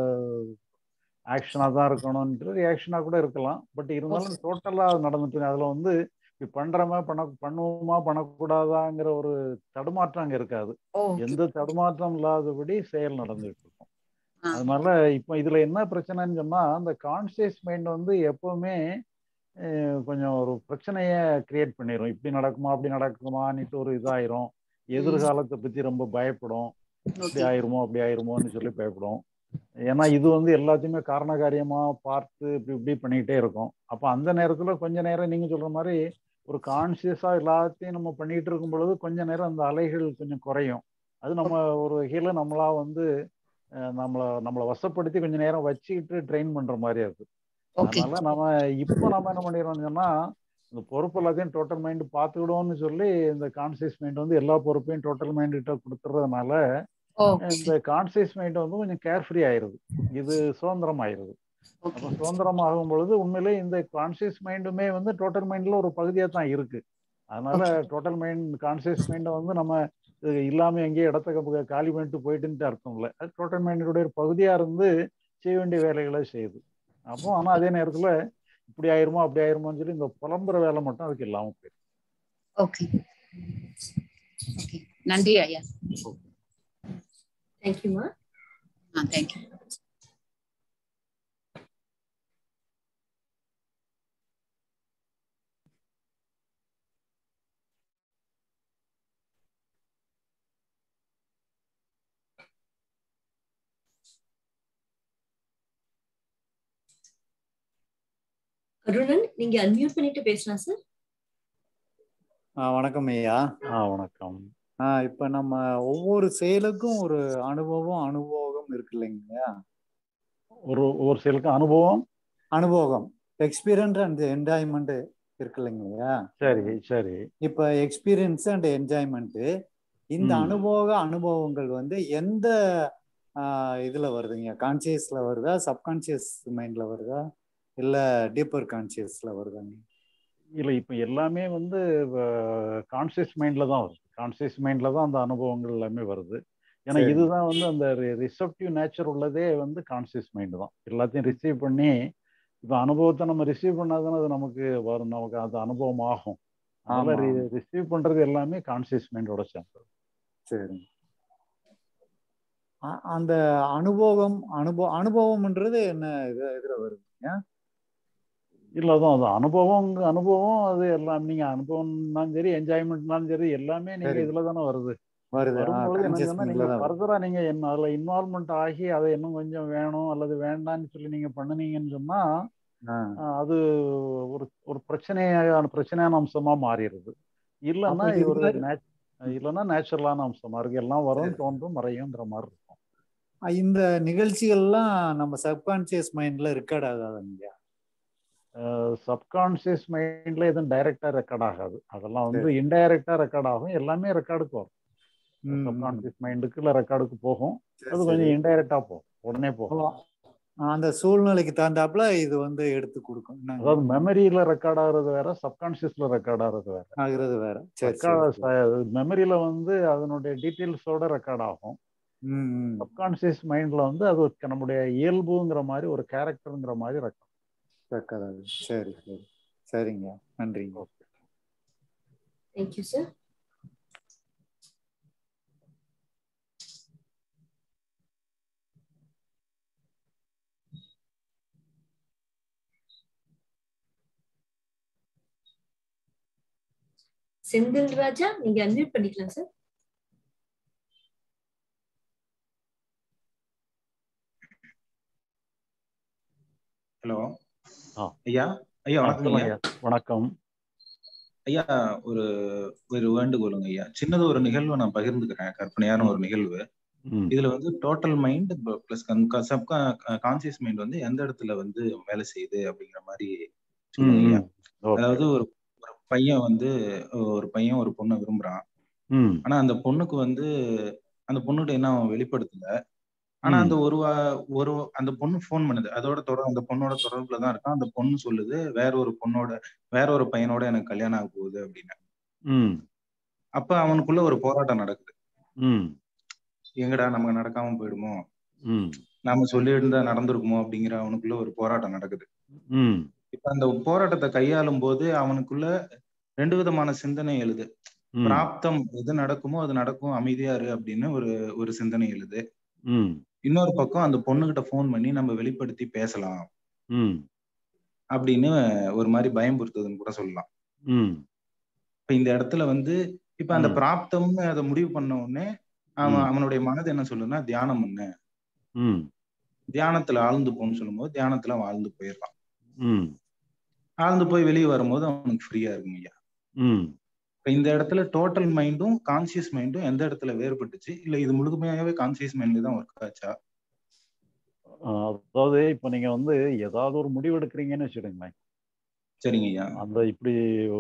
ஆக்ஷனா தான் இருக்கணும்ன்ற ரியாக்ஷனா கூட இருக்கலாம் பட் இருந்தாலும் டோட்டலா நடந்துட்டு அதுல வந்து இப்படி பண்றோமா பண்ண பண்ணுவோமா பண்ணக்கூடாதாங்கிற ஒரு தடுமாற்றம் அங்க இருக்காது எந்த தடுமாற்றம் இல்லாதபடி செயல் நடந்துட்டு இருக்கும் அதனால இப்ப இதுல என்ன பிரச்சனைன்னு சொன்னா அந்த கான்சியஸ் மைண்ட் வந்து எப்பவுமே கொஞ்சம் ஒரு பிரச்சனைய கிரியேட் பண்ணிடும் இப்படி நடக்குமா அப்படி நடக்குமான்னுட்டு ஒரு இதாயிரும் எதிர்காலத்தை பத்தி ரொம்ப பயப்படும் இப்படி ஆயிருமோ அப்படி ஆயிருமோன்னு சொல்லி பயப்படும் ஏன்னா இது வந்து எல்லாத்தையுமே காரண காரியமா பார்த்து இப்படி இப்படி பண்ணிக்கிட்டே இருக்கும் அப்போ அந்த நேரத்துல கொஞ்ச நேரம் நீங்க சொல்ற மாதிரி ஒரு கான்சியஸா எல்லாத்தையும் நம்ம பண்ணிட்டு இருக்கும் பொழுது கொஞ்ச நேரம் அந்த அலைகள் கொஞ்சம் குறையும் அது நம்ம ஒரு வகையில நம்மளா வந்து நம்மளை நம்மளை வசப்படுத்தி கொஞ்ச நேரம் வச்சுக்கிட்டு ட்ரெயின் பண்ற மாதிரி இருக்கு அதனால நம்ம இப்போ நம்ம என்ன பண்ணிடுறோம்னு சொன்னா இந்த பொறுப்பு எல்லாத்தையும் டோட்டல் மைண்ட் பார்த்துக்கிடுவோம்னு சொல்லி இந்த கான்சியஸ் மைண்ட் வந்து எல்லா பொறுப்பையும் டோட்டல் மைண்ட் கிட்ட கொடுத்துறதுனால இந்த கான்சியஸ் மைண்ட் வந்து கொஞ்சம் கேர்ஃப்ரீ ஆயிருது இது சுதந்திரம் ஆயிருது அப்போ சுதந்திரம் ஆகும் பொழுது உண்மையிலே இந்த கான்சியஸ் மைண்டுமே வந்து டோட்டல் மைண்ட்ல ஒரு பகுதியா தான் இருக்கு அதனால டோட்டல் மைண்ட் கான்சியஸ் மைண்டை வந்து நம்ம இல்லாம எங்கேயும் இடத்த காலி பண்ணிட்டு போயிட்டுன்ட்டு அர்த்தம் இல்லை அது டோட்டல் மைண்டுடைய ஒரு பகுதியா இருந்து செய்ய வேண்டிய வேலைகளை செய்யுது அப்போ ஆனா அதே நேரத்துல இப்படி ஆயிருமோ அப்படி ஆயிருமோன்னு சொல்லி இந்த புலம்புற வேலை மட்டும் அதுக்கு இல்லாம போயிடும் ஓகே ஓகே நன்றி ஐயா தேங்க்யூமா ஆ தேங்க்யூ அருணன் நீங்க அன்மியூட் பண்ணிட்டு பேசலாம் சார் ஆ வணக்கம் ஐயா ஆ வணக்கம் ஆ இப்ப நம்ம ஒவ்வொரு செயலுக்கும் ஒரு அனுபவம் அனுபவம் இருக்கு இல்லைங்களா ஒரு ஒரு சிலருக்கு அனுபவம் அனுபவம் எக்ஸ்பீரியன்ஸ் அண்ட் என்ஜாய்மெண்ட் இருக்கு இல்லைங்களா சரி சரி இப்ப எக்ஸ்பீரியன்ஸ் அண்ட் என்ஜாய்மெண்ட் இந்த ம். அனுபவ அனுபவங்கள் வந்து எந்த ஆ, இதுல வருதுங்க கான்சியஸ்ல வருதா சப்கான்சியஸ் மைண்ட்ல வருதா இல்ல டீப்பர் கான்சியஸ்ல வருதாங்க இல்லை இப்போ எல்லாமே வந்து கான்சியஸ் மைண்டில் தான் வருது கான்சியஸ் மைண்டில் தான் அந்த அனுபவங்கள் எல்லாமே வருது ஏன்னா சரி. இதுதான் வந்து அந்த ரிசப்டிவ் நேச்சர் உள்ளதே வந்து கான்சியஸ் மைண்டு தான் எல்லாத்தையும் ரிசீவ் பண்ணி இப்போ அனுபவத்தை நம்ம ரிசீவ் பண்ணாதானே அது நமக்கு வரும் நமக்கு அது அனுபவம் ஆகும் அதனால ஆமா. ரிசீவ் பண்றது எல்லாமே கான்சியஸ் மைண்டோட சேர்ந்தது சரி அ- அந்த அனுபவம் அனுபவ அனுபவம்ன்றது என்ன இது இதுல வருதுங்க இல்லை அதான் அது அனுபவம் அனுபவம் அது எல்லாம் நீங்க அனுபவம்னாலும் சரி என்ஜாய்மெண்ட்னாலும் சரி எல்லாமே நீங்க சரி. இதுல தானே வருது வருது ஆ, வரும்பொழுது என்ன conscious சொன்னா mindல நீங்க தான் வருது. ஃபர்தரா நீங்க என்ன அதுல இன்வால்மெண்ட் ஆகி அதை இன்னும் கொஞ்சம் வேணும் அல்லது வேண்டாம்னு சொல்லி நீங்க பண்ணுனீங்கன்னு சொன்னா ஆ, ஆஹ், அது ஒரு ஒரு பிரச்சனையான பிரச்சனையான அம்சமா மாறிடுது இல்லைன்னா அப்ப இது இது ஒரு மாதிரி- நேச் இல்லைன்னா நேச்சுரலான அம்சமா இருக்கு எல்லாம் வரும் தோன்றும் மறையுங்கிற மாதிரி இருக்கும் அ, இந்த நிகழ்ச்சிகள்லாம் நம்ம சப்கான்சியஸ் மைண்ட்ல ரெக்கார்ட் ஆகாதுங்க சப்கான்சியஸ் மைண்ட்ல எதுவும் டைரக்டா ரெக்கார்ட் ஆகாது அதெல்லாம் வந்து சரி. இன்டைரக்டா ரெக்கார்ட் ஆகும் எல்லாமே ரெக்கார்டுக்கு வரும் ம், ம். சப்கான்சியஸ் மைண்டுக்கு இல்லை ரெக்கார்டுக்கு போகும் சரி, அது கொஞ்சம் சரி. இன்டைரக்டா போகும் உடனே ஓ, போகும் அந்த சூழ்நிலைக்கு தகுந்தாப்புல இது வந்து எடுத்து கொடுக்கும் என்னங்க? அதாவது மெமரியில ரெக்கார்ட் ஆகுறது வேற சப்கான்சியஸ்ல ரெக்கார்ட் ஆகுறது வேற ஆகுறது வேற சரி சரி சரி. மெமரியில வந்து அதனுடைய டீட்டெயில்ஸோட ரெக்கார்ட் ஆகும் ம், ம். சப்கான்சியஸ் மைண்ட்ல வந்து அது ஒரு நம்முடைய இயல்புங்கிற மாதிரி ஒரு கேரக்டருங்கிற மாதிரி ரெக்கார்ட் ரெக்கார்ட் ஆகுது சரி சரி சரிங்க நன்றிங்க தேங்க்யூ சார் செந்தில் ராஜா நீங்க அன்மியூட் பண்ணிக்கலாம் சார் ஹலோ ஆ. ஐயா ஐயா ஆ, வணக்கம் சொல்லுங்க ஐயா ஐயா. வணக்கம் ஐயா ஒரு ஒரு வேண்டுகோளுங்க ஐயா சின்னது ஒரு நிகழ்வு நான் பகிர்ந்துக்கிறேன் கற்பனையான ஒரு நிகழ்வு ம். இதுல வந்து total mind plus subconscious mind வந்து எந்த இடத்துல வந்து வேலை செய்யுது அப்படிங்கிற மாதிரி சொல்லுங்க ம், ஐயா ம். ஓகே. அதாவது ஒரு ஒரு பையன் வந்து ஒரு பையன் ஒரு பொண்ணை விரும்புறான் ம். ஆனா அந்த பொண்ணுக்கு வந்து அந்த பொண்ணுகிட்ட என்ன அவன் வெளிப்படுத்தல ஆனா ம். அந்த ஒரு வா- ஒரு அந்த பொண்ணு ஃபோன் பண்ணுது அதோட தொடர் அந்த பொண்ணோட தொடர்புல தான் இருக்கான் அந்த பொண்ணு சொல்லுது வேற ஒரு பொண்ணோட வேற ஒரு பையனோட எனக்கு கல்யாணம் ஆக போகுது அப்படின்னு ம். அப்ப அவனுக்குள்ள ஒரு போராட்டம் நடக்குது ம். எங்கடா நமக்கு நடக்காம போயிடுமோ ம். நாம சொல்லியிருந்தா நடந்திருக்குமோ அப்படிங்கிற அவனுக்குள்ள ஒரு போராட்டம் நடக்குது ம். இப்ப அந்த போராட்டத்தை கையாளும் போது அவனுக்குள்ள ரெண்டு விதமான சிந்தனை எழுது ம். பிராப்தம் எது நடக்குமோ அது நடக்கும் அமைதியா இரு அப்படின்னு ஒரு ஒரு சிந்தனை எழுது ம். இன்னொரு பக்கம் அந்த பொண்ணுகிட்ட ஃபோன் பண்ணி நம்ம வெளிப்படுத்தி பேசலாம் ம். அப்படின்னு ஒரு மாதிரி பயம்புறுத்துதுன்னு கூட சொல்லலாம் ம். இப்ப இந்த இடத்துல வந்து இப்ப அந்த ம். பிராப்தம்னு அதை முடிவு பண்ண உடனே அவன் ம். அவனுடைய மனது என்ன சொல்லுன்னா தியானம் பண்ணு ம். தியானத்துல ஆழ்ந்து போன்னு சொல்லும்போது தியானத்துல அவன் ஆழ்ந்து போயிடுறான் ம். ஆழ்ந்து போய் வெளியே வரும்போது அவனுக்கு ஃப்ரீயா இருக்கும் ஐயா ம். இப்ப இந்த இடத்துல டோட்டல் மைண்டும் கான்சியஸ் மைண்டும் எந்த இடத்துல வேறுபட்டுச்சு இல்ல இது முழுமையாவே கான்சியஸ் மைண்ட்ல தான் ஒர்க் ஆச்சா ஆஹ் அதாவது இப்போ நீங்க வந்து ஏதாவது ஒரு முடிவு எடுக்கிறீங்கன்னு வச்சுடுங்களேன் சரிங்க ஐயா அந்த இப்படி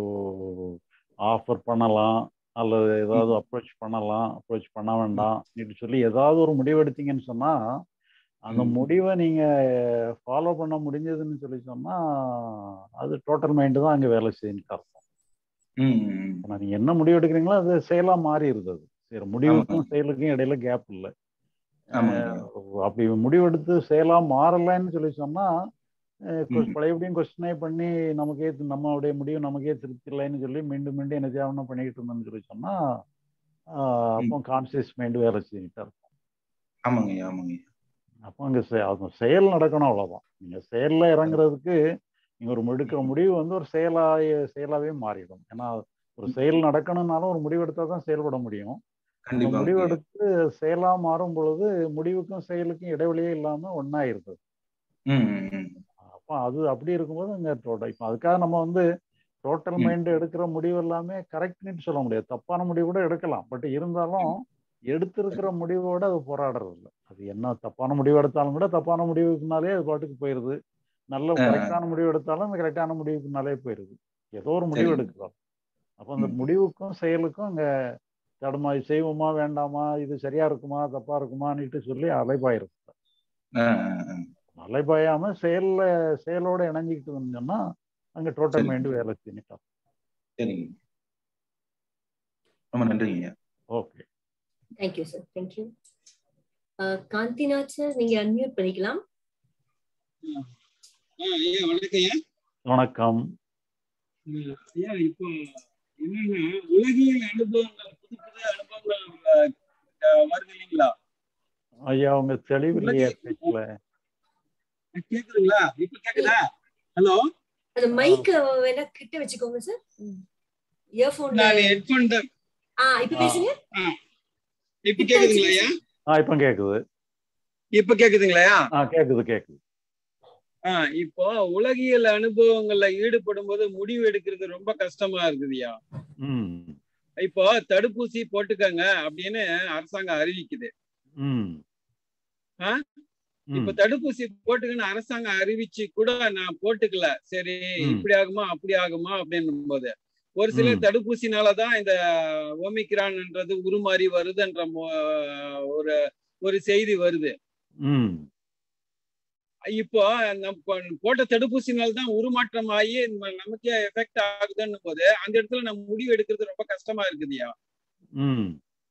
ஆஃபர் பண்ணலாம் அல்லது ஏதாவது அப்ரோச் பண்ணலாம் அப்ரோச் பண்ண வேண்டாம் இப்படி சொல்லி ஏதாவது ஒரு முடிவு எடுத்தீங்கன்னு சொன்னா அந்த ம். முடிவை நீங்க ஃபாலோ பண்ண முடிஞ்சதுன்னு சொல்லி சொன்னா அது டோட்டல் மைண்டு தான் அங்க வேலை செய்யுன்னு அர்த்தம் ம், ம், ம். ஆனா நீங்க என்ன முடிவு எடுக்கிறீங்களோ அது செயலா மாறிடுது அது சரி முடிவுக்கும் செயலுக்கும் இடையில கேப் இல்லை ஆமாங்க ஐயா. அப்படி முடிவெடுத்து செயலா மாறலைன்னு சொல்லி சொன்னா அஹ் கொ- ம். பழையபடியும் கொஸ்டினே பண்ணி நமக்கே தி- நம்மளுடைய முடிவு நமக்கே திருப்தி இல்லைன்னு சொல்லி மீண்டும் மீண்டும் என்ன தேவனம் பண்ணிக்கிட்டு இருந்தோம்னு சொல்லி சொன்னா ஆஹ் அப்போ கான்சியஸ் மைண்ட் வேலை செஞ்சுட்டு இருக்கும் ஆமாங்க ஐயா ஆமாங்க ஐயா அப்போ அங்க செ- அது செயல் நடக்கணும் அவ்வளவுதான் நீங்க செயல்ல இறங்குறதுக்கு நீங்க ஒரு எடுக்கிற முடிவு வந்து ஒரு செயலா செயலாவே மாறிடும் ஏன்னா ஒரு செயல் நடக்கணும்னாலும் ஒரு முடிவு எடுத்தா தான் செயல்பட முடியும் அந்த கண்டிப்பாங்க முடிவு ஐயா. எடுத்து செயலா மாறும் பொழுது முடிவுக்கும் செயலுக்கும் இடைவெளியே இல்லாம ஒன்னாயிருது ம், ம், ம். அப்போ அது அப்படி இருக்கும்போது அங்கே டோட்டல் இப்போ அதுக்காக நம்ம வந்து டோட்டல் ம். மைண்ட் எடுக்கிற முடிவு எல்லாமே கரெக்ட்னு சொல்ல முடியாது தப்பான முடிவு கூட எடுக்கலாம் பட் இருந்தாலும் எடுத்திருக்கிற முடிவோட அது போராடுறது இல்லை அது என்ன தப்பான முடிவு எடுத்தாலும் கூட தப்பான முடிவுக்குனாலே அது பாட்டுக்கு போயிடுது நல்ல ஆ. கரெக்டான முடிவு எடுத்தாலும் அந்த கரெக்டான முடிவுக்குனாலே போயிடுது ஏதோ ஒரு முடிவு சரிங்க. எடுக்கிறோம் அப்போ அந்த முடிவுக்கும் செயலுக்கும் அங்கே தடுமா இது செய்வோமா வேண்டாமா இது சரியா இருக்குமா தப்பா இருக்குமான்னுட்டு சொல்லி அலைபாயிருக்கும் ஆ, ஆ, ஆ. அலைபாயாம செயல்ல செயலோட இணைஞ்சிக்கிட்டு சொன்னா அங்க டோட்டல் சரி. மைண்ட் வேலை செஞ்சுட்டோம் சரிங்க ரொம்ப நன்றிங்க ஐயா okay thank you sir thank you Gandhinath sir நீங்க அன்மியூட் பண்ணிக்கலாம் ஐயா வணக்கம் ஐயா வணக்கம் ம், ஐயா இப்போ என்னன்னா உலகியல் அனுபவங்கள் புது புது அனுபவங்கள் அஹ், அஹ், வருது இல்லைங்களா ஐயா உங்க தெளிவு இல்லையா பேசல கேக்குதுங்களா இப்ப கேக்குதா ஹலோ அந்த மைக் வேணா கிட்ட வச்சுக்கோங்க சார் இயர்போன் நான் ஹெட்போன் தான் ஆ இப்ப பேசுங்க ஆ. இப்ப கேக்குதுங்களா ஐயா ஆ இப்போ கேக்குது இப்ப கேக்குதுங்களா ஆ கேக்குது கேக்குது ஆ இப்போ உலகியல் அனுபவங்கள்ல ஈடுபடும் போது முடிவு எடுக்கிறது ரொம்ப கஷ்டமா இருக்குதுயா ம் இப்போ தடுப்பூசி போட்டுக்கங்க அப்படின்னு அரசாங்கம் அறிவிக்குது ம் ஆ? இப்ப தடுப்பூசி போட்டுக்கன்னு அரசாங்கம் அறிவிச்சு கூட நான் போட்டுக்கல சரி ம். இப்படி ஆகுமா அப்படி ஆகுமா அப்படின்னும் போது ஒரு சில ம். தடுப்பூசினாலதான் இந்த ஓமிக்ரான்ன்றது உருமாறி வருதுன்ற மோ- ஒரு ஒரு செய்தி வருது ம் இப்போ நம்ம போட்ட தடுப்பூசினால தான் உருமாற்றம் ஆகி நம்ம- நமக்கே எஃபெக்ட் ஆகுதுன்னு போது அந்த இடத்துல நம்ம முடிவு எடுக்கிறது ரொம்ப கஷ்டமா இருக்குதுயா ம்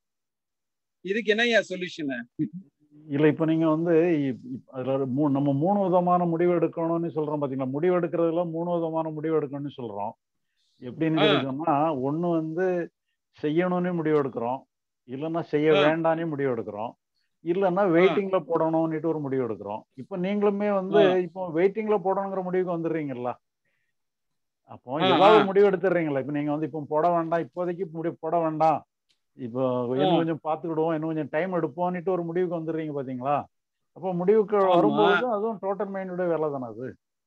இதுக்கு என்னய்யா சொல்யூஷன் இல்ல இப்ப நீங்க வந்து இப்- இப்- அதுல ஒரு மூ நம்ம மூணு விதமான முடிவு எடுக்கணும்னு சொல்றோம் பாத்தீங்களா முடிவு எடுக்கிறதுல மூணு விதமான முடிவு எடுக்கணும்னு சொல்றோம் எப்படின்னு ஆ. சொல்லி சொன்னா ஒண்ணு வந்து செய்யணும்னு முடிவு எடுக்கிறோம் இல்லைன்னா செய்ய ஆ. வேண்டாம்னு முடிவு எடுக்கிறோம் இல்லைன்னா வெயிட்டிங்ல போடணும்னுட்டு ஒரு முடிவு எடுக்கிறோம் இப்போ நீங்களுமே வந்து ஆ. இப்போ வெயிட்டிங்ல போடணுங்கிற முடிவுக்கு வந்துடுறீங்கல்ல அப்போ ஆ, ஏதாவது ஆ. ஒரு முடிவு எடுத்துடுறீங்களா இப்போ நீங்க வந்து இப்போ போட வேண்டாம் இப்போதைக்கு முடிவு போட வேண்டாம் இப்போ இன்னும் ஆ. கொஞ்சம் பார்த்துக்கிடுவோம் இன்னும் கொஞ்சம் டைம் எடுப்போம்னுட்டு ஒரு முடிவுக்கு வந்துடுறீங்க பாத்தீங்களா அப்போ முடிவுக்கு ஆமா. வரும்போது அதுவும் டோட்டல் மைண்டோட வேலை தானே அது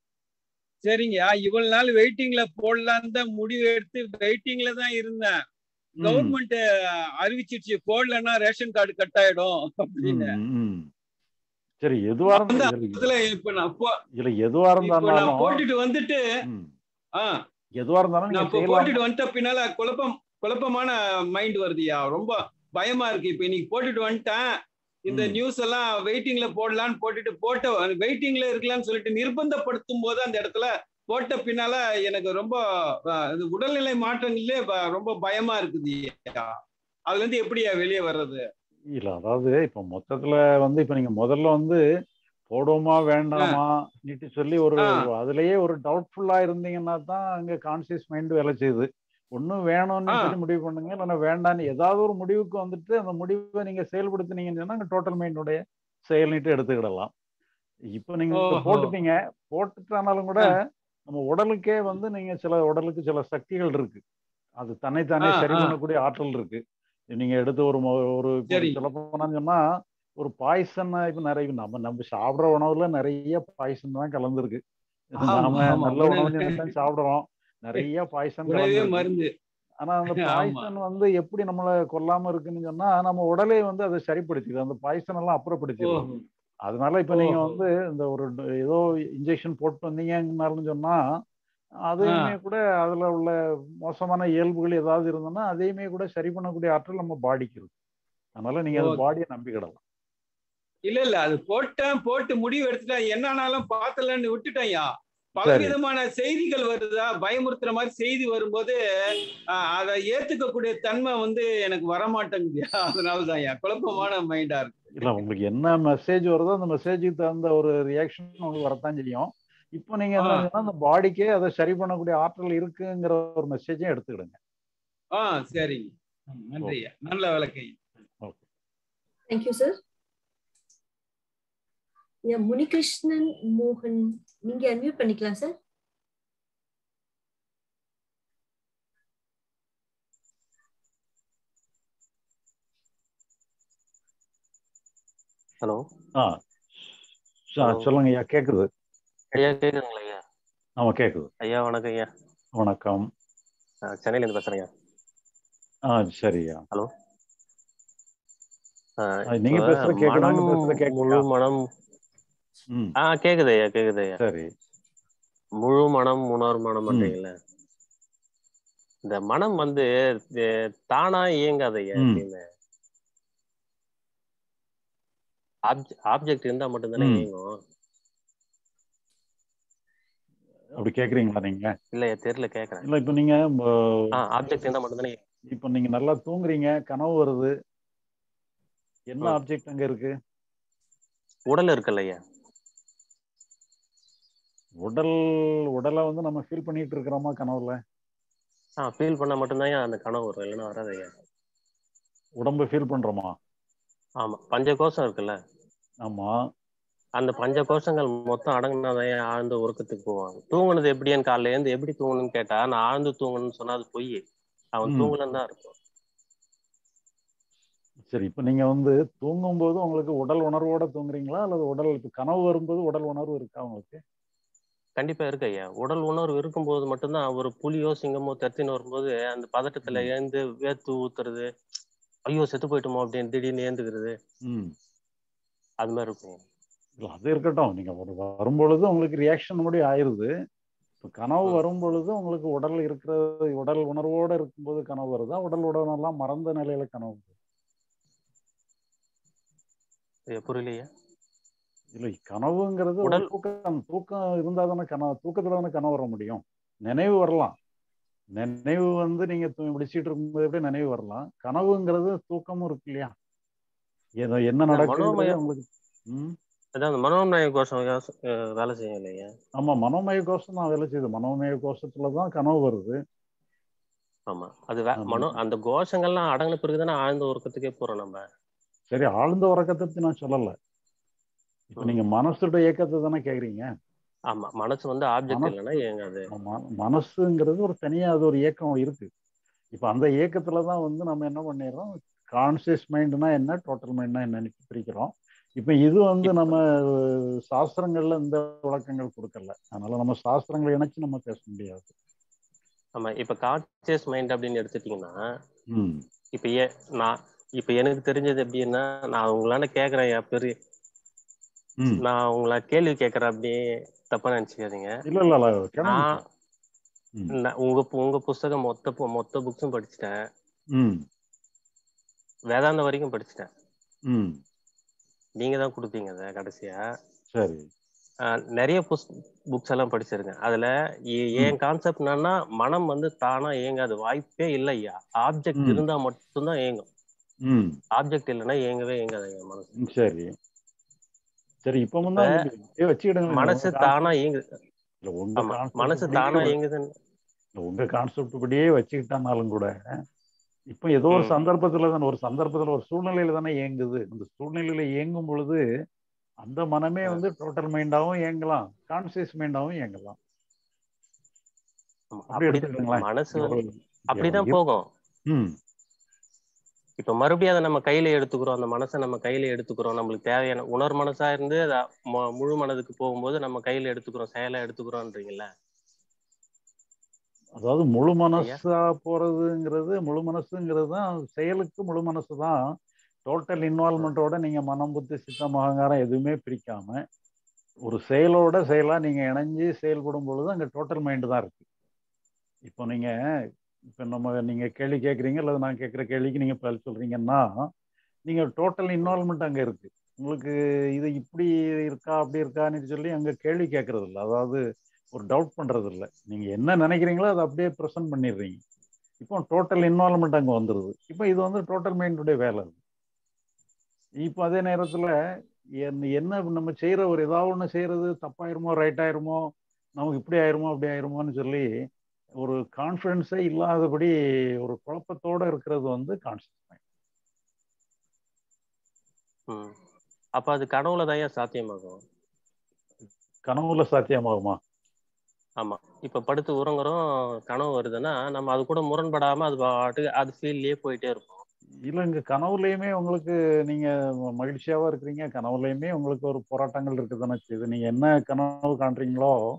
சரிங்கய்யா இவ்வளவு நாள் வெயிட்டிங்ல போடலான்னு தான் முடிவு எடுத்து வெயிட்டிங்ல தான் இருந்தேன் ம், கவர்மெண்ட் அறிவிச்சிருச்சு போடலன்னா ரேஷன் கார்டு கட் ஆயிடும் ம், அப்படின்னு ம். சரி எதுவா அந்த இருந்தாலும் இடத்துல இப்ப நான் போ- இல்ல எதுவா இப்ப நான் இருந்தாலும் போட்டுட்டு வந்துட்டு ம், ஆ எதுவா இருந்தாலும் நான் நீங்க இப்ப செய்யலாம் போட்டுட்டு வந்துட்ட பின்னால குழப்பம் குழப்பமான மைண்ட் வருதுயா ரொம்ப பயமா இருக்கு இப்ப இன்னைக்கு போட்டுட்டு வந்துட்டேன் இந்த ம். நியூஸ் எல்லாம் வெயிட்டிங்ல போடலான்னு போட்டுட்டு போட்ட வெயிட்டிங்ல இருக்கலாம்னு சொல்லிட்டு நிர்பந்தப்படுத்தும் போது அந்த இடத்துல போட்ட பின்னால எனக்கு ரொம்ப அஹ், இது உடல்நிலை மாற்றங்களே ப- ரொம்ப பயமா இருக்குது அதுல இருந்து எப்படியா வெளியே வர்றது இல்ல அதாவது இப்ப மொத்தத்துல வந்து இப்ப நீங்க முதல்ல வந்து போடுவோமா வேண்டாமா நீட்டு சொல்லி ஒரு ஆ. அதுலயே ஒரு டவுட்ஃபுல்லா இருந்தீங்கன்னா தான் அங்க கான்சியஸ் மைண்ட் வேலை செய்யுது ஒன்னும் வேணும்னு ஆ. சொல்லி முடிவு பண்ணுங்க இல்லைன்னா வேண்டாம்னு ஏதாவது ஒரு முடிவுக்கு வந்துட்டு அந்த முடிவை நீங்க செயல்படுத்தினீங்கன்னு சொன்னா அங்க டோட்டல் மைண்டுடைய செயல்னிட்டு எடுத்துக்கிடலாம் இப்போ நீங்க ஓஹோ. போட்டுட்டீங்க போட்டுட்டானாலும் கூட ஆ. நம்ம உடலுக்கே வந்து நீங்க சில உடலுக்கு சில சக்திகள் இருக்கு அது தன்னைத்தானே ஆ, சரி ஆ. பண்ணக்கூடிய ஆற்றல் இருக்கு நீங்க எடுத்து ஒரு மொ- ஒரு சரி. சொல்ல போனான்னு சொன்னா ஒரு பாய்சன் இப்ப நிறைய நம்ம நம்ம சாப்பிடுற உணவுல நிறைய பாய்சன் தான் கலந்துருக்கு ஆமா, நாம ஆமா. நல்ல உணவு- உணவு தான் சாப்பிடுறோம் நிறைய பாய்சன் உணவே கலந்துருக்கு மருந்து ஆனா அந்த ஆமா. பாய்சன் வந்து எப்படி நம்மள கொல்லாம இருக்குன்னு சொன்னா நம்ம உடலே வந்து அதை சரிப்படுத்திடுது அந்த பாய்சன் எல்லாம் அப்புறப்படுத்திடுது ஓஹோ. அதனால இப்ப நீங்க ஓஹோ. வந்து இந்த ஒரு ட- ஏதோ இன்ஜெக்ஷன் போட்டு வந்தீங்கன்னாலும் சொன்னா அதையுமே கூட அதுல உள்ள மோசமான இயல்புகள் ஏதாவது இருந்ததுன்னா அதையுமே கூட சரி பண்ணக்கூடிய ஆற்றல் நம்ம பாடிக்கு இருக்கு அதனால நீங்க அந்த ஓகே. பாடியை நம்பிக்கிடலாம் இல்ல இல்ல அது போட்டேன் போட்டு முடிவு எடுத்துட்டேன் என்ன ஆனாலும் பார்த்தலன்னு விட்டுட்டேன்யா பல சரி. விதமான செய்திகள் வருதா பயமுறுத்துற மாதிரி செய்தி வரும்போது ஆஹ், அதை ஏத்துக்கக்கூடிய தன்மை வந்து எனக்கு வரமாட்டேங்குதுயா அதனாலதான்யா குழப்பமான மைண்டா இருக்கு இல்ல உங்களுக்கு என்ன மெசேஜ் வருதோ அந்த மெசேஜுக்கு தகுந்த ஒரு ரியாக்ஷன் உங்களுக்கு வரத்தான் செய்யும் இப்போ நீங்க என்ன ஆ. சொன்னா, அந்த பாடிக்கே அதை சரி பண்ணக்கூடிய ஆற்றல் இருக்குங்கிற ஒரு மெசேஜையும் எடுத்துக்கிடுங்க ஆ சரிங்க ம், நன்றியா நல்ல விளக்கை தேங்க்யூ சார் முனிகிருஷ்ணன் மோகன் நீங்க அன்மியூட் பண்ணிக்கலாம் சார் ஹலோ ஆ ச- சொல்லுங்க ஐயா கேக்குது ஐயா கேக்குதுங்களா ஐயா ஆமா கேக்குது ஐயா வணக்கம் ஐயா வணக்கம் அஹ் சென்னையில இருந்து பேசுறேங்க ஆ சரியா ஹலோ நீங்க பேசுற கேக்கு நாங்க பேசுற முழு கேக்குதா மனம் ம் ஆ கேக்குது ஐயா கேக்குது ஐயா சரி முழு மனம் உணர் மனம் ம் பண்றீங்கல்ல இந்த மனம் வந்து அஹ், தானா இயங்காது ஐயா ம் எப்பயுமே ஆப்ஜெக்ட் இருந்தா மட்டும்தானே ம் இயங்கும் அப்படி கேக்குறீங்களா நீங்க இல்லையா தெரியல கேக்குறேன் இல்ல இப்ப நீங்க ஆ அஹ், ஆப்ஜெக்ட் இருந்தா மட்டும்தானே இப்ப நீங்க நல்லா தூங்குறீங்க கனவு வருது என்ன ம். ஆப்ஜெக்ட் அங்க இருக்கு உடல் இருக்குல்ல ஐயா உடல் உடலை வந்து நம்ம ஃபீல் பண்ணிட்டு இருக்கிறோமா கனவுல ஆ ஃபீல் பண்ணா மட்டும்தான் ஐயா அந்த கனவு வரும் இல்லைன்னா வராது ஐயா உடம்ப ஃபீல் பண்றோமா ஆமா பஞ்ச கோஷம் இருக்குல்ல ஆமா அந்த பஞ்ச கோஷங்கள் மொத்தம் அடங்குனாதான் ஐயா ஆழ்ந்த உறக்கத்துக்கு போவாங்க தூங்குனது எப்படின்னு காலையில இருந்து எப்படி தூங்கணும்னு கேட்டா நான் ஆழ்ந்து தூங்கணும்னு சொன்னா அது பொய் அவன் ம் தூங்கலன்னு தான் இருக்கும் சரி இப்ப நீங்க வந்து தூங்கும் போது உங்களுக்கு உடல் உணர்வோட தூங்குறீங்களா அல்லது உடல் இப்ப கனவு வரும்போது உடல் உணர்வு இருக்கா உங்களுக்கு கண்டிப்பா இருக்கு ஐயா உடல் உணர்வு இருக்கும்போது மட்டும்தான் ஒரு புலியோ சிங்கமோ தத்தின்னு வரும்போது அந்த பதட்டத்துல ம் எழுந்து வேர்த்து ஊத்துறது ஐயோ செத்து போயிட்டோமோ அப்படின்னு திடீர்னு ஏந்துக்கிறது ம் அது மாதிரி இருக்கும் இல்ல அது இருக்கட்டும் நீங்க ஒரு வரும்பொழுது உங்களுக்கு ரியாக்ஷன் முடி ஆயிருது இப்போ கனவு ம். வரும் பொழுது உங்களுக்கு உடல் இருக்கிறது உடல் உணர்வோட இருக்கும்போது கனவு வருதா உடல் உணர்வெல்லாம் மறந்த நிலையில கனவு வருதா? ஐயா, புரியலையா இல்லை கனவுங்கிறது ஒரு உடல் தூக்கம் தூக்கம் இருந்தா தானே கனவு தூக்கத்துல தானே கனவு வர முடியும் நினைவு வரலாம் நினைவு வந்து நீங்க தூ- விழிச்சிட்டு இருக்கும்போது எப்படி நினைவு வரலாம் கனவுங்கிறது தூக்கமும் இருக்கு இல்லையா ஏதோ என்ன இந்த நடக்குங்கிறது மனோமய உங்களுக்கு ம் அதான் அந்த மனோமய கோஷம் யோச- அஹ் வேலை செய்யும் இல்லையா ஆமா மனோமய கோஷம் தான் வேலை செய்யுது மனோமய கோஷத்துல தான் கனவு வருது ஆமா அது வே- ஆமா. மனோ அந்த கோஷங்கள்லாம் அடங்கின பிறகுதானே ஆழ்ந்த உறக்கத்துக்கே போறோம் நம்ம சரி ஆழ்ந்த உறக்கத்தை பத்தி நான் சொல்லல இப்ப ம். நீங்க மனசோட இயக்கத்தை தானே கேக்குறீங்க ஆமா மனசு வந்து ஆப்ஜெக்ட் மனசு இல்லைன்னா ஏங்காது ம- மனசுங்கிறது ஒரு தனியா அது ஒரு இயக்கம் இருக்கு இப்ப அந்த இயக்கத்துல தான் வந்து நம்ம என்ன பண்ணிடுறோம் கான்சியஸ் மைண்ட்னா என்ன டோட்டல் மைண்ட்னா என்னன்னு பிரிக்கிறோம் இப்ப இது வந்து இப்ப நம்ம அஹ், சாஸ்திரங்கள்ல இந்த விளக்கங்கள் கொடுக்கல அதனால நம்ம சாஸ்திரங்களை இணைச்சு நம்ம பேச முடியாது ஆமா இப்ப கான்சியஸ் மைண்ட் அப்படின்னு எடுத்துட்டீங்கன்னா ம் இப்ப ஏ நான் இப்ப எனக்கு தெரிஞ்சது எப்படின்னா நான் உங்களால கேக்குறேன் ஐயா, பெரிய ம் நான் உங்களை கேள்வி கேட்கறேன் அப்படி தப்பா நினைச்சுக்காதீங்க இல்ல இல்ல இல்ல கேளுங்க நான் ம் நான் உங்க பு- உங்க புஸ்தகம் மொத்த பு- மொத்த புக்ஸும் படிச்சுட்டேன் ம் வேதாந்தம் வரைக்கும் படிச்சுட்டேன் ம் நீங்க தான் கொடுத்தீங்க அதை கடைசியா சரி ஆஹ் நிறைய புஸ் புக்ஸ் எல்லாம் படிச்சிருக்கேன் அதுல எ- ம் என் கான்செப்ட் என்னன்னா மனம் வந்து தானா இயங்காது வாய்ப்பே இல்லை ஐயா ஆப்ஜெக்ட் ம் இருந்தா மட்டும்தான் இயங்கும் ம் ஆப்ஜெக்ட் இல்லைன்னா இயங்கவே இயங்காது ஐயா மனசு ம், சரி சரி இப்போ இப்ப தான் அப்படியே வச்சுக்கிடுங்க மனசு உங்க தானா கான்செப்ட் இயங்கு இல்ல உங்க ஆமா கான்செப்ட் மனசு படியே தானா இயங்குதுன்னு இல்ல, உங்க கான்செப்ட் படியே வச்சுக்கிட்டானாலும் கூட இப்போ ஏதோ ஒரு ம் சந்தர்ப்பத்துல தானே ஒரு சந்தர்ப்பத்துல ஒரு சூழ்நிலையில தானே இயங்குது அந்த சூழ்நிலையில இயங்கும் பொழுது அந்த மனமே ஆ, வந்து டோட்டல் மைண்டாவும் இயங்கலாம் கான்சியஸ் மைண்டாவும் இயங்கலாம் ஆமா அப்படி அப்படி எடுத்துக்கிடுங்களேன் மனசு ஒரு வந்து அப்படிதான் இரு- போகும் ம் இப்ப மறுபடியும் அதை நம்ம கையில எடுத்துக்கிறோம் அந்த மனசை நம்ம கையில எடுத்துக்கிறோம் நம்மளுக்கு தேவையான உணர் மனசா இருந்து அதை மு- முழு மனதுக்கு போகும்போது நம்ம கையில எடுத்துக்கிறோம் செயலா எடுத்துக்கிறோம்ன்றீங்கல்ல அதாவது முழு ஐயா மனசா போறதுங்கிறது முழு மனசுங்கிறது தான் செயலுக்கு முழு மனசு தான் டோட்டல் ம், இன்வால்மெண்ட்டோட நீங்க மனம் புத்தி சித்தம் அகங்காரம் எதுவுமே பிரிக்காம ஒரு செயலோட செயலா நீங்க இணைஞ்சு செயல்படும் பொழுது அங்க டோட்டல் மைண்ட் தான் இருக்கு இப்போ நீங்க இப்போ நம்ம நீங்க கேள்வி கேட்குறீங்க அல்லது நான் கேட்குற கேள்விக்கு நீங்க பதில் சொல்றீங்கன்னா நீங்க டோட்டல் இன்வால்மெண்ட் அங்க இருக்கு உங்களுக்கு இது இப்படி இருக்கா அப்படி இருக்கான்னு சொல்லி அங்க கேள்வி கேட்கறது இல்லை அதாவது ஒரு டவுட் பண்றது இல்லை நீங்க என்ன நினைக்கிறீங்களோ அதை அப்படியே ப்ரெசென்ட் பண்ணிடுறீங்க இப்போ டோட்டல் இன்வால்மெண்ட் அங்க வந்துருது இப்போ இது வந்து டோட்டல் மைண்டுடைய வேலை அது. இப்போ அதே நேரத்துல என்ன என்ன நம்ம செய்யற ஒரு ஏதாவது ஒன்று செய்யறது தப்பாயிருமோ ரைட் ஆயிருமோ நமக்கு இப்படி ஆயிருமோ அப்படி ஆயிருமோன்னு சொல்லி ஒரு கான்ஃபிடென்ஸே இல்லாதபடி ஒரு குழப்பத்தோட இருக்கிறது வந்து கான்சியஸ் மைண்ட் ம். அப்ப அது கனவுல தான் சாத்தியமாகும் கனவுல சாத்தியமாகுமா ஆமா இப்ப படுத்து உறங்குறோம் கனவு வருதுன்னா நம்ம அது கூட முரண்படாம அது பாட்டுக்கு அது ஃபீல்லயே போயிட்டே இருக்கும் இல்ல இங்க கனவுலயுமே உங்களுக்கு நீங்க மகிழ்ச்சியாவா இருக்கிறீங்க கனவுலயுமே உங்களுக்கு ஒரு போராட்டங்கள் இருக்குதானே செய்யுது நீங்க என்ன கனவு காண்றீங்களோ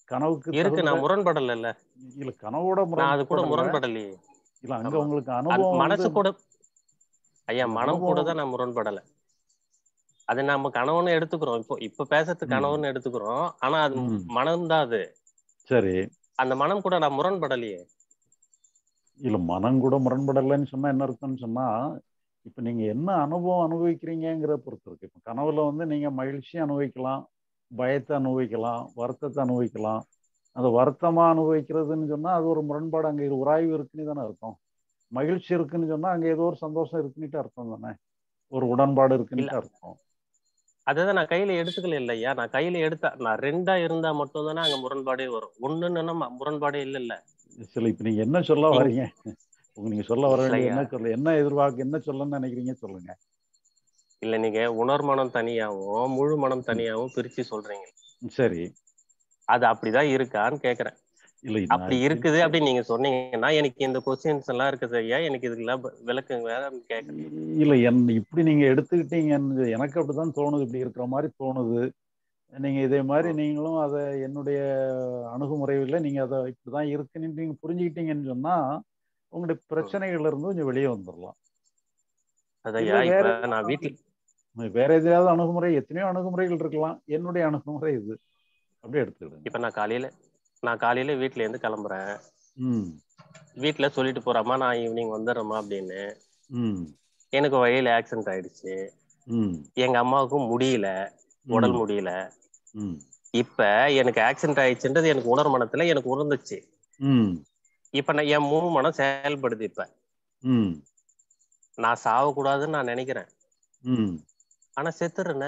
கனவுக்கு இருக்கு தகுந்த நான் முரண்படல இல்ல கனவோட நான் அது கூட முரண்படல முரண்படலையே இல்ல அங்க ஆமா உங்களுக்கு அது அனுபவம் மனசு வந்து கூட ஐயா இல்ல மனம் கூட அனுபவம் தான் நான் முரண்படல அது நம்ம கனவுன்னு எடுத்துக்கிறோம் இப்போ இப்ப பேசுறது ம் கனவுன்னு எடுத்துக்கிறோம் ஆனா அது ம் மனம் தான் அது சரி அந்த மனம் கூட நான் முரண்படலையே இல்ல மனம் கூட முரண்படலைன்னு சொன்னா என்ன அர்த்தம்னு சொன்னா இப்ப நீங்க என்ன அனுபவம் அனுபவிக்கிறீங்கிறத பொறுத்து இருக்கு இப்ப கனவுல வந்து நீங்க மகிழ்ச்சி அனுபவிக்கலாம் பயத்தை அனுபவிக்கலாம் வருத்தத்தை அனுபவிக்கலாம் அந்த வருத்தமா அனுபவிக்கிறதுன்னு சொன்னா அது ஒரு முரண்பாடு அங்க இது உராய்வு இருக்குன்னு தானே அர்த்தம் மகிழ்ச்சி இருக்குன்னு சொன்னா அங்க ஏதோ ஒரு சந்தோஷம் இருக்குன்னுட்டு அர்த்தம் தானே ஒரு உடன்பாடு இல்ல இருக்குன்னுட்டு அர்த்தம் அதுதான் நான் கையில எடுத்துக்கல இல்லையா நான் கையில எடுத்தா நான் ரெண்டா இருந்தா மட்டும் தானே அங்க முரண்பாடே வரும் ஒண்ணுன்னா ம- முரண்பாடே இல்ல இல்ல சரி இப்ப நீங்க என்ன சொல்ல நீங்க வரீங்க உங்க நீங்க சொல்ல வர வேண்டியது இல்லையா என்ன சொல்ல என்ன எதிர்பார்க்க என்ன சொல்லணும்னு நினைக்கிறீங்க சொல்லுங்க இல்ல நீங்க உணர் மனம் தனியாவும் முழு மனம் ம், தனியாவும் பிரிச்சு சொல்றீங்க சரி அது அப்படிதான் இருக்கான்னு கேக்குறேன் இல்ல இது நான் அப்படி இருக்குது அப்படின்னு நீங்க சொன்னீங்கன்னா எனக்கு இந்த கொஸ்டின்ஸ் எல்லாம் இருக்குது ஐயா எனக்கு இதுக்கெல்லாம் ப- விளக்குங்க வேற கேக்குறேன் இல்ல என் இப்படி நீங்க எடுத்துக்கிட்டீங்கன்னு எனக்கு அப்படிதான் தோணுது இப்படி இருக்கிற மாதிரி தோணுது நீங்க இதே மாதிரி ம், நீங்களும் அதை என்னுடைய அணுகுமுறையில் நீங்க அதை இப்படிதான் இருக்குன்னு நீங்க புரிஞ்சுக்கிட்டீங்கன்னு சொன்னா உங்களுடைய ம். பிரச்சனைகள்ல இருந்து கொஞ்சம் வெளியே வந்துடலாம் அதையா இல்ல வேற இப்ப நான் வீட்டுல வேற எதையாவது அணுகுமுறை எத்தனையோ அணுகுமுறைகள் இருக்கலாம் என்னுடைய அணுகுமுறை இது அப்படியே எடுத்துக்கிடுங்க இப்ப நான் காலையில நான் காலையில வீட்ல இருந்து கிளம்புறேன் ம் வீட்ல சொல்லிட்டு போறேம்மா நான் ஈவினிங் வந்துடுறேம்மா அப்படின்னு ம் எனக்கு வழியில ஆக்சிடென்ட் ஆயிடுச்சு ம் எங்க அம்மாவுக்கும் முடியல உடல் ம் முடியல ம் இப்ப எனக்கு ஆக்சிடென்ட் ஆயிடுச்சுன்றது எனக்கு உணர் மனத்துல எனக்கு உணர்ந்துச்சு ம் இப்ப நான் என் முழு மனம் செயல்படுது இப்ப ம் நான் சாவக்கூடாதுன்னு நான் நினைக்கிறேன் ம் ஆனா செத்துறேனே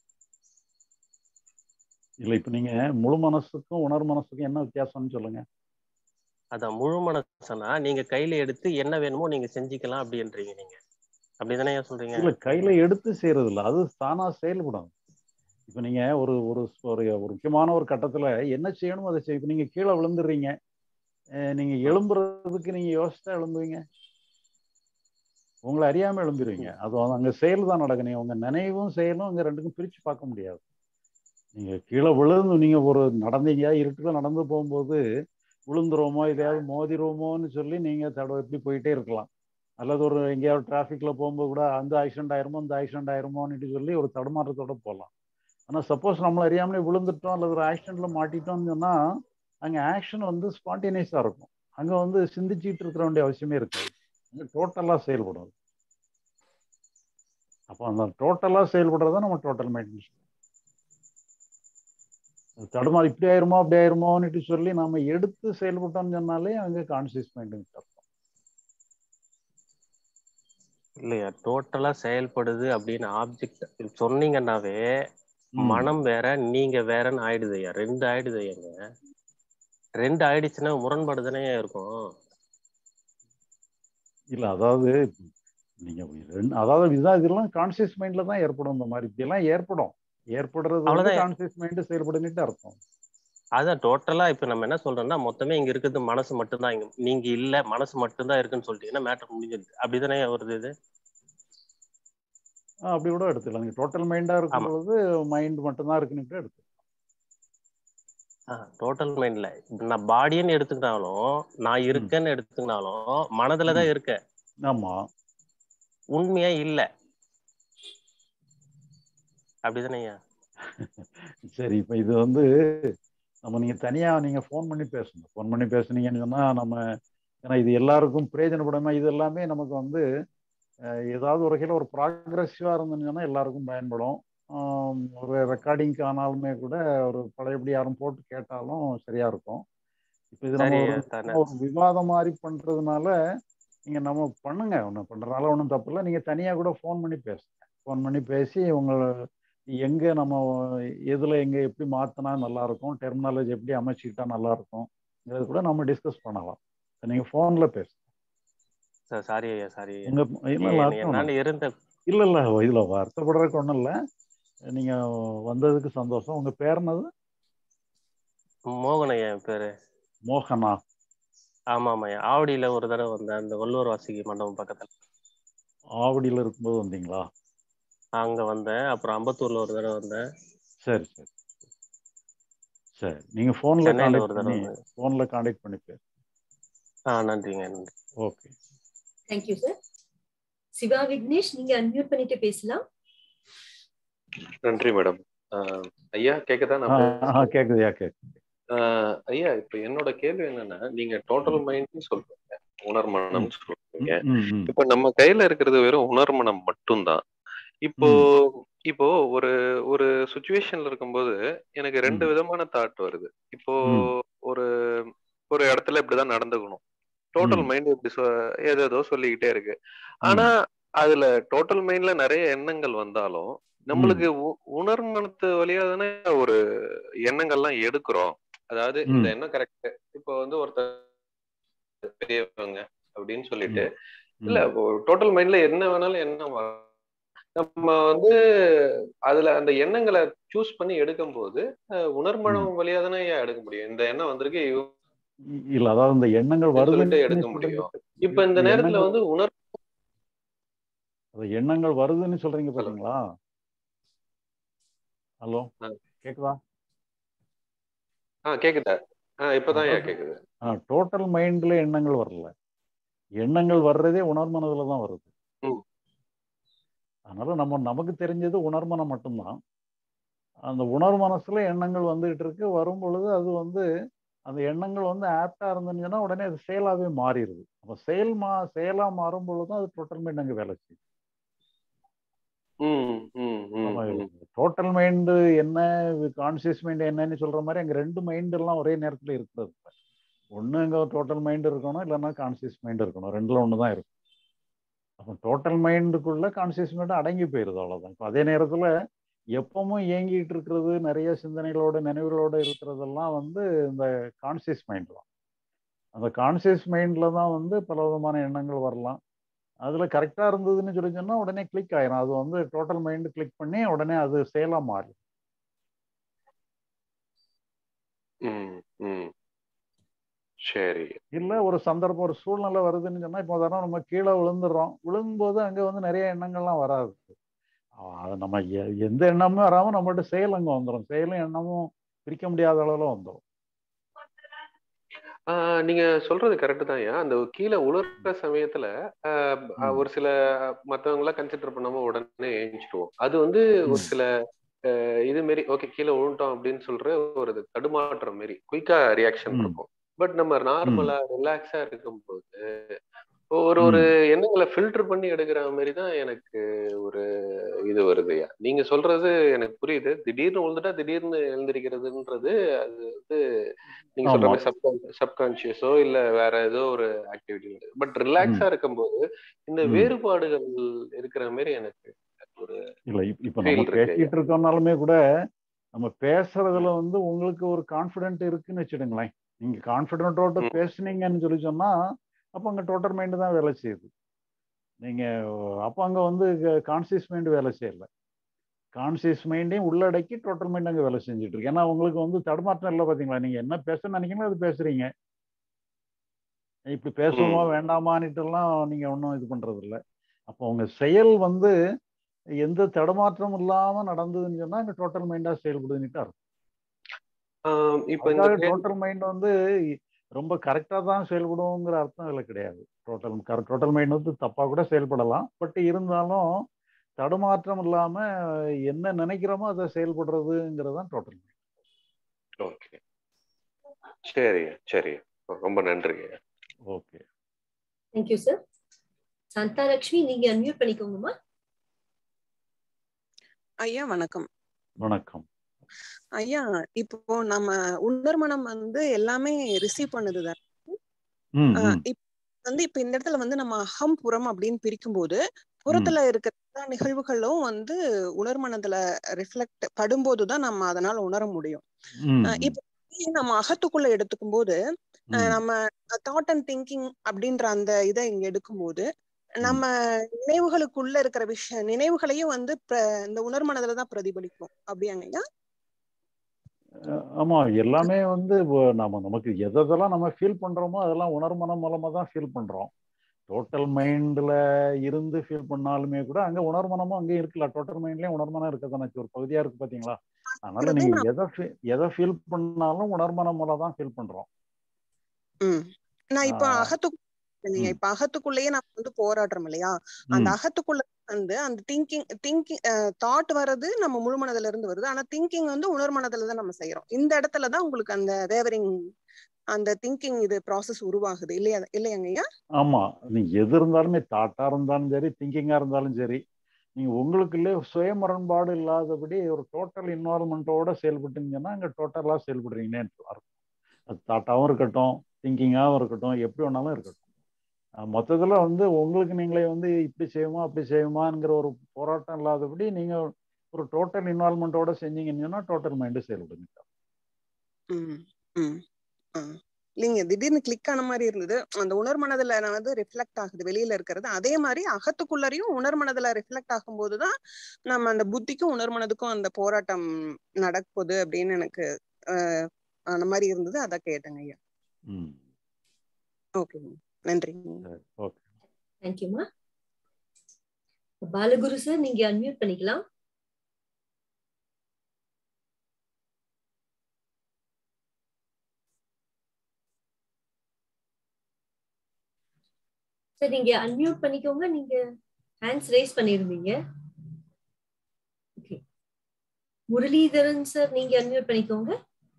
இல்ல இப்ப நீங்க முழு மனசுக்கும் உணர் மனசுக்கும் என்ன வித்தியாசம்னு சொல்லுங்க அதான் முழு மனசுனா நீங்க கையில எடுத்து என்ன வேணுமோ நீங்க செஞ்சுக்கலாம் அப்படின்றீங்க நீங்க அப்படிதானே ஏன் சொல்றீங்க இல்ல கையில எடுத்து செய்யறது இல்ல அது தானா செயல்படும் இப்ப நீங்க ஒரு ஒரு ஒரு ஒரு முக்கியமான ஒரு கட்டத்துல என்ன செய்யணுமோ அதை செய்ய இப்ப நீங்க கீழே விழுந்துடுறீங்க அஹ் நீங்க எழும்புறதுக்கு நீங்க யோசிச்சா எழும்புவீங்க உங்களை அறியாம எழும்பிடுவீங்க அது வந்து அங்க செயல் தான் நடக்கும் நீங்க உங்க நினைவும் செயலும் அங்க ரெண்டுக்கும் பிரிச்சு பார்க்க முடியாது நீங்க கீழே விழுந்து நீங்க ஒரு நடந்தீங்க இருட்டுல நடந்து போகும்போது விழுந்துருவோமோ எதையாவது மோதிருவோமோன்னு சொல்லி நீங்க தடவை எப்படி போயிட்டே இருக்கலாம் அல்லது ஒரு எங்கேயாவது டிராஃபிக்ல போகும்போது கூட அந்த ஆக்சிடென்ட் ஆயிருமோ இந்த ஆக்சிடென்ட் ஆயிருமோன்னு சொல்லி ஒரு தடுமாற்றத்தோட போகலாம் ஆனா சப்போஸ் நம்மள அறியாமலே விழுந்துட்டோம் அல்லது ஒரு ஆக்சிடென்ட்ல மாட்டிட்டோம்னு சொன்னா அங்க ஆக்ஷன் வந்து ஸ்பான்டேனியஸா இருக்கும் அங்க வந்து சிந்திச்சுட்டு இருக்கிற வேண்டிய அவசியமே இருக்காது அங்க டோட்டலா செயல்படும் அப்போ அந்த டோட்டலா செயல்படுறத நம்ம டோட்டல் மெயின்டெனன்ஸ் தடுமாறு இப்படி ஆயிருமோ அப்படி ஆயிருமோன்னுட்டு சொல்லி நாம எடுத்து செயல்பட்டோம்னு சொன்னாலே அங்க கான்சியஸ் மைண்ட் அர்த்தம் இல்லையா டோட்டலா செயல்படுது அப்படின்னு ஆப்ஜெக்ட் சொன்னீங்கன்னாவே ம். மனம் வேற நீங்க வேறன்னு ஆயிடுதுய்யா ரெண்டு ஆயிடுதுய்யாங்க ரெண்டு ஆயிடுச்சுன்னா முரண்பாடு தானே இருக்கும் இல்ல அதாவது நீங்க ரெண்டு அதாவது இதுதான் இதெல்லாம் கான்சியஸ் மைண்ட்ல தான் ஏற்படும் இந்த மாதிரி இப்படி எல்லாம் ஏற்படும் ஏற்படுறது வந்து அவ்வளவுதான். கான்சியஸ் மைண்ட் செயல்படுன்னுட்டு அர்த்தம் அதான் டோட்டலா இப்ப நம்ம என்ன சொல்றோம்னா மொத்தமே இங்க இருக்கிறது மனசு மட்டும்தான் இங்க நீங்க இல்ல மனசு மட்டும்தான் இருக்குன்னு சொல்லிட்டீங்கன்னா மேட்டர் முடிஞ்சிருது அப்படிதானே வருது இது ஆஹ் அப்படி கூட எடுத்துக்கலாம் நீங்க டோட்டல் மைண்டா இருக்கும் ஆமா. பொழுது மைண்ட் மட்டும்தான் இருக்குன்னு எடுத்து டோட்டல் மைண்ட்ல நான் பாடின்னு எடுத்துக்கிட்டாலும் நான் இருக்கேன்னு எடுத்துக்கினாலும் மனதுலதான் இருக்க ஆமா உண்மையா இல்ல அப்படிதானேயா சரி இப்ப இது வந்து நம்ம நீங்க தனியா நீங்க ஃபோன் பண்ணி பேசணும் ஃபோன் பண்ணி பேசுனீங்கன்னு சொன்னா நம்ம ஏன்னா இது எல்லாருக்கும் பிரயோஜனப்படாம இது எல்லாமே நமக்கு வந்து அஹ், ஏதாவது ஒரு வகையில் ஒரு ப்ராக்ரெசிவா இருந்துன்னு சொன்னா எல்லாருக்கும் பயன்படும் ஆம், ஒரு ரெக்கார்டிங்க்கு ஆனாலுமே கூட ஒரு பழையபடி யாரும் போட்டு கேட்டாலும் சரியா இருக்கும் இப்போ இது நம்ம சரி ஒரு தானே ஒரு விவாதம் மாதிரி பண்றதுனால நீங்க நம்ம பண்ணுங்க ஒன்றும் பண்றதுனால ஒன்றும் தப்பு இல்லை நீங்க தனியா கூட ஃபோன் பண்ணி பேசுங்க ஃபோன் பண்ணி பேசி உங்களை எங்க நம்ம எதுல எங்க எப்படி மாத்தினா நல்லா இருக்கும் டெர்மினாலஜி எப்படி அமைச்சுக்கிட்டா நல்லா இருக்கும்ங்கிறது கூட நம்ம டிஸ்கஸ் பண்ணலாம் நீங்க ஃபோன்ல பேசுங்க சார் சாரி ஐயா சாரி உங்க இல்ல இல்ல அர்த்தம் என்னால ஒண்ணும் இருந்த இல்ல இல்ல இதுல வருத்தப்படுறதுக்கு ஒண்ணும் இல்ல நீங்க வந்ததுக்கு சந்தோஷம் உங்க பேர் என்னது மோகன் ஐயா என் பேரு மோகனா ஆமா ஆமாய்யா ஆவடியில ஒரு தடவை வந்தேன் அந்த வள்ளுவர் வாசிக்கு மண்டபம் பக்கத்துல ஆவடியில இருக்கும்போது வந்தீங்களா அங்க வந்தேன் அப்புறம் அம்பத்தூர்ல ஒரு தடவை வந்தேன் சரி சரி சரி நீங்க போன்ல சென்னையில காண்டாக்ட் ஒரு பண்ணி தடவை போன்ல காண்டாக்ட் பண்ணி பேசு ஆ நன்றிங்க நன்றி okay thank you sir Siva Vignesh நீங்க அன்மியூட் பண்ணிட்டு பேசலாம் நன்றி மேடம் ஐயா கேக்குதா நான் பேசுறது? கேக்குதுயா கேக்குது ஆஹ் ஐயா இப்ப என்னோட கேள்வி என்னன்னா நீங்க டோட்டல் மைண்ட் சொல்றீங்க உணர்மனம் சொல்றீங்க ம், ம். இப்ப நம்ம கையில இருக்கிறது வெறும் உணர்மனம் மட்டும்தான் இப்போ இப்போ ஒரு ஒரு சுச்சுவேஷன்ல இருக்கும்போது எனக்கு ரெண்டு விதமான தாட் வருது இப்போ ஒரு ஒரு இடத்துல இப்படிதான் நடந்துக்கணும் டோட்டல் மைண்ட் இப்படி சொ- ஏதேதோ சொல்லிக்கிட்டே இருக்கு ஆனா அதுல டோட்டல் மைண்ட்ல நிறைய எண்ணங்கள் வந்தாலும் நம்மளுக்கு உ- உணர்மனத்து வழியா தானே ஒரு எண்ணங்கள்லாம் எடுக்கிறோம் அதாவது இந்த ம். எண்ணம் கரெக்ட் இப்போ வந்து ஒருத்தர் பெரியவங்க அப்படின்னு சொல்லிட்டு இல்ல டோட்டல் மைண்ட்ல என்ன வேணாலும் எண்ணம் வரும். நம்ம வந்து அதுல அந்த எண்ணங்களை சூஸ் பண்ணி எடுக்கும்போது அஹ், உணர்மனம் வழியா தானே ஐயா எடுக்க முடியும் இந்த எண்ணம் வந்திருக்கு இவ- இ- இல்ல அதாவது இந்த எண்ணங்கள் சொல்லிட்டு வருதுன்னு எடுக்க முடியும் இப்ப இந்த இந்த நேரத்துல எண்ணங்கள் வந்து உணர் அது எண்ணங்கள் வருதுன்னு சொல்றீங்க பாத்தீங்களா ஹலோ கேக்குதா ஆஹ் கேக்குதா ஆஹ் இப்பதான் ஐயா கேக்குது டோட்டல் மைண்ட்ல எண்ணங்கள் வரல எண்ணங்கள் வர்றதே உணர்மனதுல தான் வருது ம். அதனால நம்ம நமக்கு தெரிஞ்சது உணர்மனம் மட்டும்தான் அந்த உணர் மனசுல எண்ணங்கள் வந்துகிட்டு இருக்கு வரும் பொழுது அது வந்து அந்த எண்ணங்கள் வந்து ஆப்டா இருந்துச்சுன்னா உடனே அது செயலாவே மாறிடுது அப்ப செயல் மா செயலா மாறும் பொழுது அது டோட்டல் மைண்ட் அங்க வேலை செய்யும் ம், ம், ம், நம்ம ம். டோட்டல் மைண்டு என்ன கான்சியஸ் மைண்ட் என்னன்னு சொல்ற மாதிரி அங்க ரெண்டு மைண்ட் எல்லாம் ஒரே நேரத்துல இருக்கிறது இல்ல. ஒண்ணு அங்க டோட்டல் மைண்ட் இருக்கணும் இல்லைன்னா கான்சியஸ் மைண்ட் இருக்கணும் ரெண்டுல ஒன்று தான் இருக்கும் அப்போ டோட்டல் மைண்டுக்குள்ள கான்சியஸ் மைண்ட் அடங்கி போயிருது அவ்வளவுதான் இப்போ அதே நேரத்துல எப்பவும் இயங்கிட்டு இருக்கிறது நிறைய சிந்தனைகளோட நினைவுகளோட இருக்கிறதெல்லாம் வந்து இந்த கான்சியஸ் மைண்ட் தான் அந்த கான்சியஸ் மைண்ட்ல தான் வந்து பல விதமான எண்ணங்கள் வரலாம் அதுல கரெக்டா இருந்ததுன்னு சொல்லி சொன்னா உடனே கிளிக் ஆயிரும் அது வந்து டோட்டல் மைண்ட் கிளிக் பண்ணி உடனே அது செயலா மாறும் ம், ம். சரி இல்ல ஒரு சந்தர்ப்பம் ஒரு சூழ்நிலை வருதுன்னு சொன்னா இப்போ உதாரணம் நம்ம கீழே விழுந்துடுறோம் விழும்போது அங்க வந்து நிறைய எண்ணங்கள்லாம் வராது ஆஹ் அது நம்ம எ- எந்த எண்ணமும் வராம நம்மகிட்ட செயல் அங்க வந்துடும் செயலும் எண்ணமும் பிரிக்க முடியாத அளவுல வந்துடும் ஆஹ் நீங்க சொல்றது கரெக்ட் தான் ஐயா அந்த கீழே உலர்ற சமயத்துல ஆஹ் ஆஹ் ஒரு சில மத்தவங்க எல்லாம் கன்சிடர் பண்ணாம உடனே ஏஞ்சிடுவோம் அது வந்து ஒரு சில ஆஹ் இது மாரி ஓகே கீழே விழுந்துட்டோம் அப்படின்னு சொல்ற ஒரு இது தடுமாற்றம் மாரி குயிக்கா ரியாக்ஷன் இருக்கும் பட் நம்ம நார்மலா ரிலாக்ஸா இருக்கும்போது ஒரு ஒரு எண்ணங்களை ஃபில்டர் பண்ணி எடுக்கிற மாதிரி தான் எனக்கு ஒரு இது வருதுயா நீங்க சொல்றது எனக்கு புரியுது திடீர்னு விழுந்துட்டா திடீர்னு எழுந்திருக்கிறதுன்றது அது வந்து நீங்க சொல்ற ஆமா. மாதிரி சப் சப்கான்சியஸோ இல்ல வேற ஏதோ ஒரு ஆக்டிவிட்டி பட் ரிலாக்ஸா இருக்கும்போது இந்த ம். வேறுபாடுகள் இருக்கிற மாதிரி எனக்கு ஒரு இல்ல இப்ப இப்ப Feel நம்ம இருக்கு ஐயா. பேசிட்டு இருக்கோம்னாலுமே கூட நம்ம பேசுறதுல வந்து உங்களுக்கு ஒரு கான்பிடென்ட் இருக்குன்னு வச்சுடுங்களேன் நீங்க கான்பிடென்ட்டோட பேசுனீங்கன்னு சொல்லி சொன்னா அப்ப அங்க டோட்டல் மைண்ட் தான் வேலை செய்யுது நீங்க அப்ப அங்க வந்து கான்சியஸ் மைண்ட் வேலை செய்யல கான்சியஸ் மைண்டையும் உள்ளடக்கி டோட்டல் மைண்ட் அங்க வேலை செஞ்சுட்டு இருக்கு ஏன்னா உங்களுக்கு வந்து தடுமாற்றம் இல்லை பாத்தீங்களா நீங்க என்ன பேச நினைக்கிறீங்களோ அது பேசுறீங்க இப்படி பேசுவோமா வேண்டாமான்னுட்டு எல்லாம் நீங்க ஒன்றும் இது பண்றது இல்ல அப்போ உங்க செயல் வந்து எந்த தடுமாற்றமும் இல்லாம நடந்ததுன்னு சொன்னா அங்க டோட்டல் மைண்டா செயல்படுதுன்னுட்டு அர்த்தம் ஆஹ் இப்ப இந்த அதுக்காக கேள்வி- டோட்டல் மைண்ட் வந்து ரொம்ப கரெக்டா தான் செயல்படுங்கிற அர்த்தம் இதுல கிடையாது டோட்டல் டோட்டல் மைண்ட் வந்து தப்பா கூட செயல்படலாம் பட் இருந்தாலும் தடுமாற்றம் இல்லாம என்ன நினைக்கிறோமோ அதை செயல்படுறதுங்கிறது தான் டோட்டல் மைண்ட் ஓகே சரி சரி ரொம்ப நன்றி ஓகே தேங்க்யூ சார் சந்தாலட்சுமி நீங்க அன்மியூட் பண்ணிக்கோங்கம்மா ஐயா வணக்கம் வணக்கம் ஐயா இப்போ நம்ம உணர்மனம் வந்து எல்லாமே ரிசீவ் பண்ணுதுதான் ம், ஆஹ் ம். இப்ப வந்து இப்ப இந்த இடத்துல வந்து நம்ம அகம் புறம் அப்படின்னு பிரிக்கும்போது புறத்துல இருக்கிற எல்லா நிகழ்வுகளும் வந்து உணர்மனத்துல ரிஃப்ளெக்ட் படும்போதுதான் நம்ம அதனால உணர முடியும் ம், ஆஹ் இப்ப இதே நம்ம அகத்துக்குள்ள எடுத்துக்கும் போது ஆஹ் நம்ம தாட் அண்ட் திங்கிங் அப்படின்ற அந்த இதை இங்க எடுக்கும்போது நம்ம நினைவுகளுக்குள்ள இருக்கிற விஷயம் நினைவுகளையும் வந்து பிர- இந்த உணர்மனதுல தான் பிரதிபலிக்கும் அப்படியாங்க ஐயா அஹ் ஆமா எல்லாமே வந்து இப்போ நம்ம நமக்கு எதெல்லாம் நம்ம ஃபீல் பண்றோமோ அதெல்லாம் உணர்மனம் மூலமா தான் ஃபீல் பண்றோம் டோட்டல் மைண்ட்ல இருந்து ஃபீல் பண்ணாலுமே கூட அங்க உணர்மனமும் அங்கே இருக்குல்ல டோட்டல் மைண்ட்லயும் உணர்மனம் இருக்க தானே ஒரு பகுதியா இருக்கு பாத்தீங்களா அதனால நீங்க எதை feel- எதை ஃபீல் பண்ணாலும் உணர்மனம் மூலம் தான் ஃபீல் பண்றோம் ம் நான் இப்ப ஆஹ் அகத்து நீங்க ம். இப்ப அகத்துக்குள்ளேயே நம்ம வந்து போராடுறோம் இல்லையா அந்த ம். அகத்துக்குள்ள வந்து அந்த திங்கிங் திங்கிங் தாட் வர்றது நம்ம முழு மனதுல இருந்து வருது ஆனா திங்கிங் வந்து உணர் மனதுல தான் நம்ம செய்யறோம் இந்த இடத்துல தான் உங்களுக்கு அந்த வேவரிங் அந்த திங்கிங் இது ப்ராசஸ் உருவாகுது இல்லையா இல்லையாங்க ஐயா ஆமா நீங்க எது இருந்தாலுமே தாட்டா இருந்தாலும் சரி திங்கிங்கா இருந்தாலும் சரி நீங்க உங்களுக்குள்ளே சுய முரண்பாடு இல்லாதபடி ஒரு டோட்டல் இன்வால்மெண்ட்டோட செயல்பட்டீங்கன்னா அங்க டோட்டலா செயல்படுறீங்கன்னு அர்த்தம் அது தாட்டாவும் இருக்கட்டும் திங்கிங்காகவும் இருக்கட்டும் எப்படி வேணாலும் இருக்கட்டும் அஹ் மொத்தத்துல வந்து உங்களுக்கு நீங்களே வந்து இப்படி செய்யுமா அப்படி செய்யுமாங்கிற ஒரு போராட்டம் இல்லாதபடி நீங்க ஒரு டோட்டல் இன்வால்மெண்ட்டோட செஞ்சீங்கன்னா டோட்டல் மைண்டு செயல்படுங்க ம் ம் ஆ. இல்லைங்க திடீர்னு கிளிக் ஆன மாதிரி இருந்தது அந்த உணர் மனதுல நான் வந்து ரிஃப்ளெக்ட் ஆகுது வெளியில இருக்கிறது அதே மாதிரி அகத்துக்குள்ளரையும் உணர் மனதுல ரிஃப்ளெக்ட் ஆகும்போதுதான் நம்ம அந்த புத்திக்கும் உணர் மனதுக்கும் அந்த போராட்டம் நடக்குது அப்படின்னு எனக்கு ஆஹ் அந்த மாதிரி இருந்தது அதான் கேட்டேங்க ஐயா ம் ஓகேங்க நன்றிங்க ஓகே தேங்க்யூமா பாலகுரு சார் நீங்க அன்மியூட் பண்ணிக்கலாம் சார் நீங்க அன்மியூட் பண்ணிக்கோங்க நீங்க ஹேண்ட்ஸ் ரேஸ் பண்ணிருந்தீங்க ஓகே முரளிதரன் சார் நீங்க அன்மியூட் பண்ணிக்கோங்க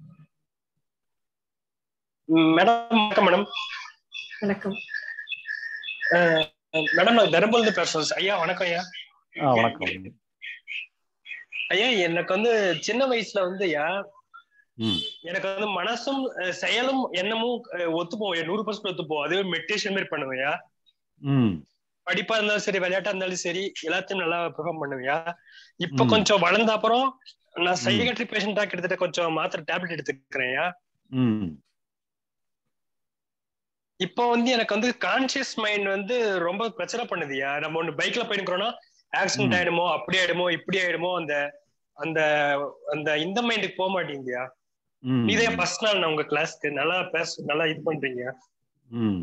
மேடம் வணக்கம் மேடம் வணக்கம் மேடம் நான் தர்மபுரிந்து பேசுறேன் ஐயா வணக்கம் ஐயா ஆ வணக்கம் ஐயா எனக்கு வந்து சின்ன வயசுல வந்து ஐயா ம் எனக்கு வந்து மனசும் அஹ், செயலும் எண்ணமும் அஹ், ஒத்துப்போம் நூறு பர்சன்ட் ஒத்துப்போம் அதுவே மெடிடேஷன் மாதிரி பண்ணுவேயா ம் படிப்பா இருந்தாலும் சரி விளையாட்டா இருந்தாலும் சரி எல்லாத்தையும் நல்லா பெர்ஃபார்ம் பண்ணுவியா இப்ப ம். கொஞ்சம் வளர்ந்த அப்புறம் நான் ம். சைக்கட்ரி பேஷண்டா கிட்டத்தட்ட கொஞ்சம் மாத்திரை டேப்லெட் எடுத்துக்கிறேன்யா ம் இப்போ வந்து எனக்கு வந்து கான்சியஸ் மைண்ட் வந்து ரொம்ப பிரச்சனை பண்ணுதுயா நம்ம ஒண்ணு பைக்ல போயிருக்கிறோம்னா ஆக்சிடென்ட் ம். ஆயிடுமோ அப்படி ஆயிடுமோ இப்படி ஆயிடுமோ அந்த அந்த அந்த இந்த மைண்டுக்கு போக மாட்டேங்குதுயா ம் இதே ஃபர்ஸ்ட் நாள் நான் உங்க கிளாஸ்க்கு நல்லா பேச நல்லா இது பண்றீங்க ம்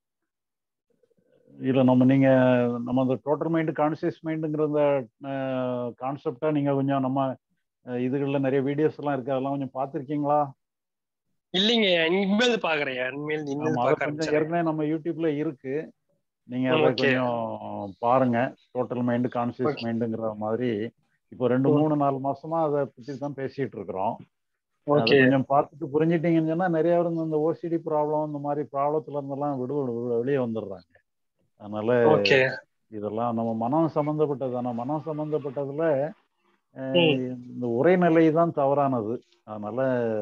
இல்ல நம்ம நீங்க நம்ம அந்த டோட்டல் மைண்டு கான்சியஸ் மைண்டுங்கிற அந்த கான்செப்டா நீங்க கொஞ்சம் நம்ம அஹ், இதுகள்ல நிறைய வீடியோஸ் எல்லாம் இருக்கு அதெல்லாம் கொஞ்சம் பார்த்துருக்கீங்களா இல்லைங்க இனிமேல் பாக்குறேன் இனிமேல் இனிமேல் ஆமா அதை பார்க்க கொஞ்சம் ஆரம்பிச்சிடறேன் ஏற்கனவே நம்ம யூடியூப்ல இருக்கு நீங்க ம், அதை okay. கொஞ்சம் பாருங்க டோட்டல் மைண்டு கான்சியஸ் Okay. மைண்டுங்கிற மாதிரி இப்போ ரெண்டு ம். மூணு நாலு மாசமா அதை பத்தி தான் பேசிட்டு இருக்கிறோம் அதை Okay. கொஞ்சம் பார்த்துட்டு புரிஞ்சிட்டீங்கன்னு சொன்னா நிறைய பேர் இந்த ஓசிடி ப்ராப்ளம் இந்த மாதிரி ப்ராப்ளத்துல இருந்தெல்லாம் விடு விடு- வெளியே வந்துடுறாங்க அதனால Okay. இதெல்லாம் நம்ம மனம் சம்பந்தப்பட்டது ஆனா மனம் சம்பந்தப்பட்டதுல அஹ், ம். இந்த உரைநிலை தான் தவறானது அதனால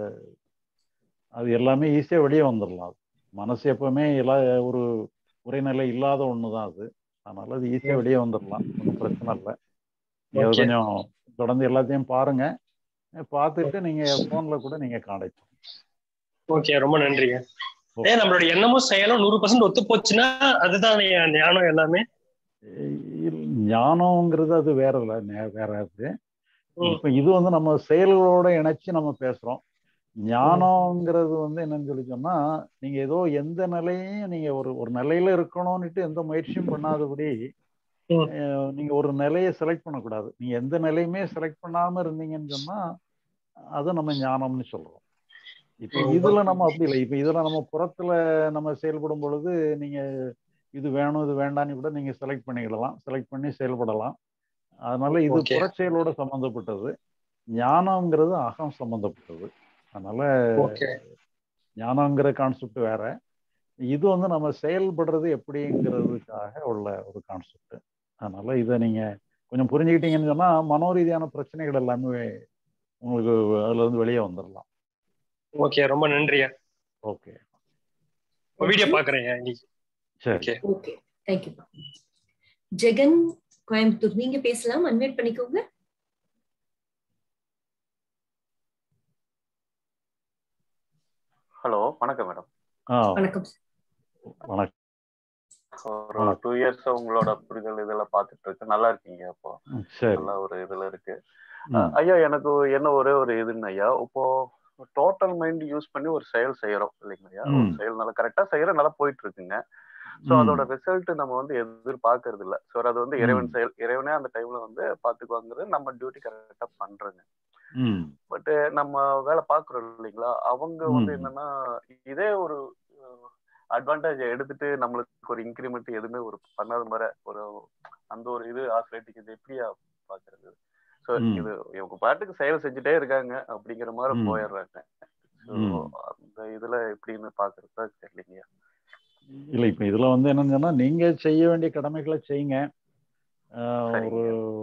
அது எல்லாமே ஈஸியா வெளியே வந்துடலாம் அது. மனசு எப்பவுமே எல்லா ஒரு உரைநிலை இல்லாத ஒண்ணுதான் அது அதனால அது ஈஸியா ம். வெளியே வந்துடலாம் ஒன்றும் பிரச்சனை இல்லை நீங்க அதை Okay. கொஞ்சம் தொடர்ந்து எல்லாத்தையும் பாருங்க பார்த்துட்டு நீங்க போன்ல கூட நீங்க காண்டாக்ட் ஓகே ரொம்ப நன்றிங்க ஏன் நம்மளோட எண்ணமும் செயலும் நூறு பர்சன்ட் ஒத்து போச்சுன்னா அதுதான் என் ஞானம் எல்லாமே ஞானம்ங்கிறது அது வேற இல்லை நே- வேற அது ம். இப்ப இது வந்து நம்ம செயல்களோட இணைச்சு நம்ம பேசுறோம் ஞானம்ங்கிறது வந்து என்னன்னு சொல்லி சொன்னா நீங்க ஏதோ எந்த நிலையும் நீங்க ஒரு ஒரு நிலையில இருக்கணும்னுட்டு எந்த முயற்சியும் பண்ணாதபடி ம். அஹ், நீங்க ஒரு நிலையை செலக்ட் பண்ணக்கூடாது நீங்க எந்த நிலையுமே செலக்ட் பண்ணாம இருந்தீங்கன்னு சொன்னா அதை நம்ம ஞானம்னு சொல்றோம் இப்ப ம். இதுல நம்ம அப்படி இல்லை இப்ப இதுல நம்ம புறத்துல நம்ம செயல்படும் பொழுது நீங்க இது வேணும் இது வேண்டாம்னு கூட நீங்க செலக்ட் பண்ணிக்கிடலாம் செலக்ட் பண்ணி செயல்படலாம் அதனால இது Okay. புறச்செயலோட சம்பந்தப்பட்டது ஞானம்ங்கிறது அகம் சம்பந்தப்பட்டது அதனால ஓகே ஞானங்கிற கான்செப்ட் வேற இது வந்து நம்ம செயல்படுறது எப்படிங்கிறதுக்காக உள்ள ஒரு கான்செப்ட் அதனால இதை நீங்க கொஞ்சம் புரிஞ்சுக்கிட்டீங்கன்னு சொன்னா மனோரீதியான பிரச்சனைகள் எல்லாமே உங்களுக்கு அதுல இருந்து வெளியே வந்துடலாம் ஓகே ரொம்ப நன்றியா ஓகே வீடியோ பாக்குறேன் இன்னைக்கு சரி okay okay thank you Jagan Coimbatore நீங்க பேசலாம் அன்மியூட் பண்ணிக்கோங்க ஹலோ வணக்கம் மேடம் ஆ வணக்கம் வணக்கம் ஒரு வணக்கம். டூ இயர்ஸ் உங்களோட புரிதல் இதெல்லாம் பார்த்துட்டு இருக்கு நல்லா இருக்கீங்க அப்போ ம், சரி நல்ல ஒரு இதுல இருக்கு ம். அஹ் ஐயா எனக்கு என்ன ஒரே ஒரு இதுன்னு ஐயா இப்போ டோட்டல் மைண்ட் யூஸ் பண்ணி ஒரு செயல் செய்யறோம் இல்லைங்க ஐயா ஒரு ம். செயல் நல்லா கரெக்டா செய்யற நல்லா போயிட்டு இருக்குங்க சோ ம். அதோட ரிசல்ட் நம்ம வந்து எதிர்பார்க்கறது இல்ல சோ அது வந்து இறைவன் ம். செயல் இறைவனே அந்த டைம்ல வந்து பாத்துக்குவாங்கிறது நம்ம டியூட்டி கரெக்டா பண்றோங்க ம் பட் நம்ம வேலை பாக்குறோம் இல்லைங்களா அவங்க வந்து ம். என்னன்னா இதே ஒரு அட்வான்டேஜ் எடுத்துட்டு நம்மளுக்கு ஒரு இன்க்ரிமெண்ட் எதுவுமே ஒரு பண்ணாத மாதிரி ஒரு அந்த ஒரு இது ஆசிலேட்டிங் இது எப்படியா பாக்குறது ஸோ ம். இது இவங்க பாட்டுக்கு செயல் செஞ்சுட்டே இருக்காங்க அப்படிங்கிற மாதிரி ம். போயிடுறாங்க ஸோ ம். அந்த இதுல எப்படின்னு பாக்குறது தான் தெரியலீங்க இல்லை இப்போ இதில் வந்து என்னன்னு சொன்னா நீங்க செய்ய வேண்டிய கடமைகளை செய்யுங்க ஆஹ் ஒரு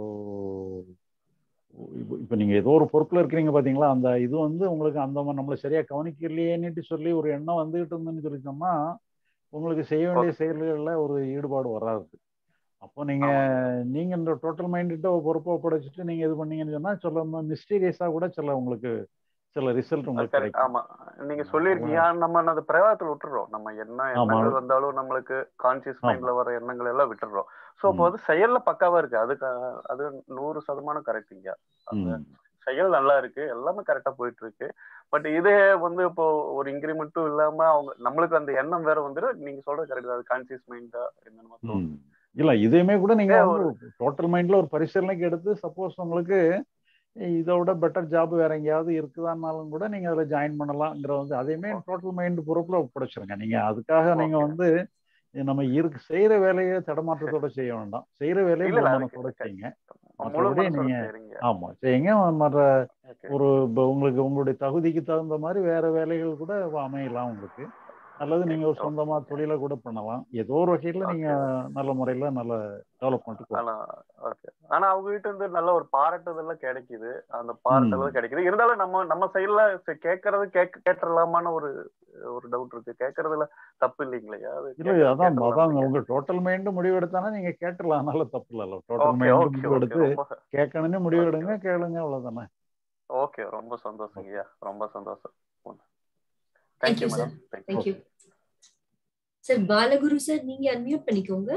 இப்போ இப்போ நீங்க ஏதோ ஒரு பொறுப்புல இருக்கிறீங்க பாத்தீங்களா அந்த இது வந்து உங்களுக்கு அந்த ம- நம்மளை சரியா கவனிக்கலையேன்னுட்டு சொல்லி ஒரு எண்ணம் வந்துகிட்டு இருந்துன்னு சொல்லி சொன்னா உங்களுக்கு செய்ய வேண்டிய செயல்களில் ஒரு ஈடுபாடு வராது அப்போ நீங்க நீங்க இந்த டோட்டல் மைண்ட்கிட்ட ஒரு பொறுப்பை ஒப்படைச்சிட்டு நீங்க இது பண்ணீங்கன்னு சொன்னா சில மிஸ்டீரியஸா கூட சில உங்களுக்கு சில ரிசல்ட் உங்களுக்கு கரெக்ட் கிடைக்கும் ஆமா நீங்க சொல்லியிருக்கீங்க ஆனா நம்ம அந்த பிரவாகத்துல விட்டுறோம் நம்ம என்ன ஆமா. எண்ணங்கள் வந்தாலும் நம்மளுக்கு கான்சியஸ் ஆமா. மைண்ட்ல வர எண்ணங்கள் எல்லாம் விட்டுறோம் சோ அப்போ வந்து செயல்ல பக்காவா இருக்கு அதுக்கு அது நூறு சதமானம் கரெக்டுங்க அந்த ம். செயல் நல்லா இருக்கு எல்லாமே கரெக்டா போயிட்டு இருக்கு பட் இதே வந்து இப்போ ஒரு இன்க்ரிமெண்ட்டும் இல்லாம அவங்க நம்மளுக்கு அந்த எண்ணம் வேற வந்துடும் நீங்க சொல்றது கரெக்ட் அது கான்சியஸ் மைண்டா என்னென்னமோ ம். தோணும் இல்ல இதையுமே கூட நீங்க இதே வந்து டோட்டல் மைண்ட்ல ஒரு பரிசீலனைக்கு எடுத்து சப்போஸ் உங்களுக்கு இதை விட பெட்டர் ஜாப் வேற எங்கேயாவது இருக்குதான்னாலும் கூட நீங்க அதுல ஜாயின் பண்ணலாம்ங்கிற வந்து அதையுமே டோட்டல் மைண்ட் பொறுப்புல ஒப்படைச்சிருங்க நீங்க அதுக்காக நீங்க வந்து நம்ம இருக்கு செய்யற வேலையை தடமாற்றத்தோட செய்ய வேண்டாம் செய்யற வேலையை இல்ல, முழு இல்ல, மனத்தோட செய்யுங்க முழு மற்றபடி மனசோட நீங்க செய்றீங்க. ஆமா செய்யுங்க மற்ற ஒரு இப்ப உங்களுக்கு உங்களுடைய தகுதிக்கு தகுந்த மாதிரி வேற வேலைகள் கூட அமையலாம் உங்களுக்கு அல்லது நீங்க ஒரு சொந்தமா தொழிலை கூட பண்ணலாம் ஏதோ ஒரு வகையில நீங்க நல்ல முறையில நல்ல டெவலப்மெண்ட்டுக்கு ஆனா ஓகே ஆனா அவங்க கிட்ட இருந்து நல்ல ஒரு பாராட்டுதெல்லாம் கிடைக்குது அந்த பாராட்டுதல் கிடைக்குது இருந்தாலும் நம்ம நம்ம சைடுல கேட்கறது கேட்க கேட்டுடலாமான்னு ஒரு ஒரு டவுட் இருக்கு கேட்கறதுல தப்பு இல்லைங்களா அது இல்ல அதான் அதான் உங்க டோட்டல் மைண்ட் முடிவு எடுத்தானா நீங்க கேட்டுடலாம் அதனால தப்பு இல்ல டோட்டல் Okay, மைண்ட் okay, முடிவு okay, எடுத்து ரொம்ப கேட்கணும்னு முடிவு எடுங்க கேளுங்க அவ்வளவுதானே ஓகே ரொம்ப சந்தோஷங்கய்யா ரொம்ப சந்தோஷம் Thank thank you you, sir. Madam Thank you. Sir Balaguru sir நீங்க அன்மியூட் பண்ணிக்கோங்க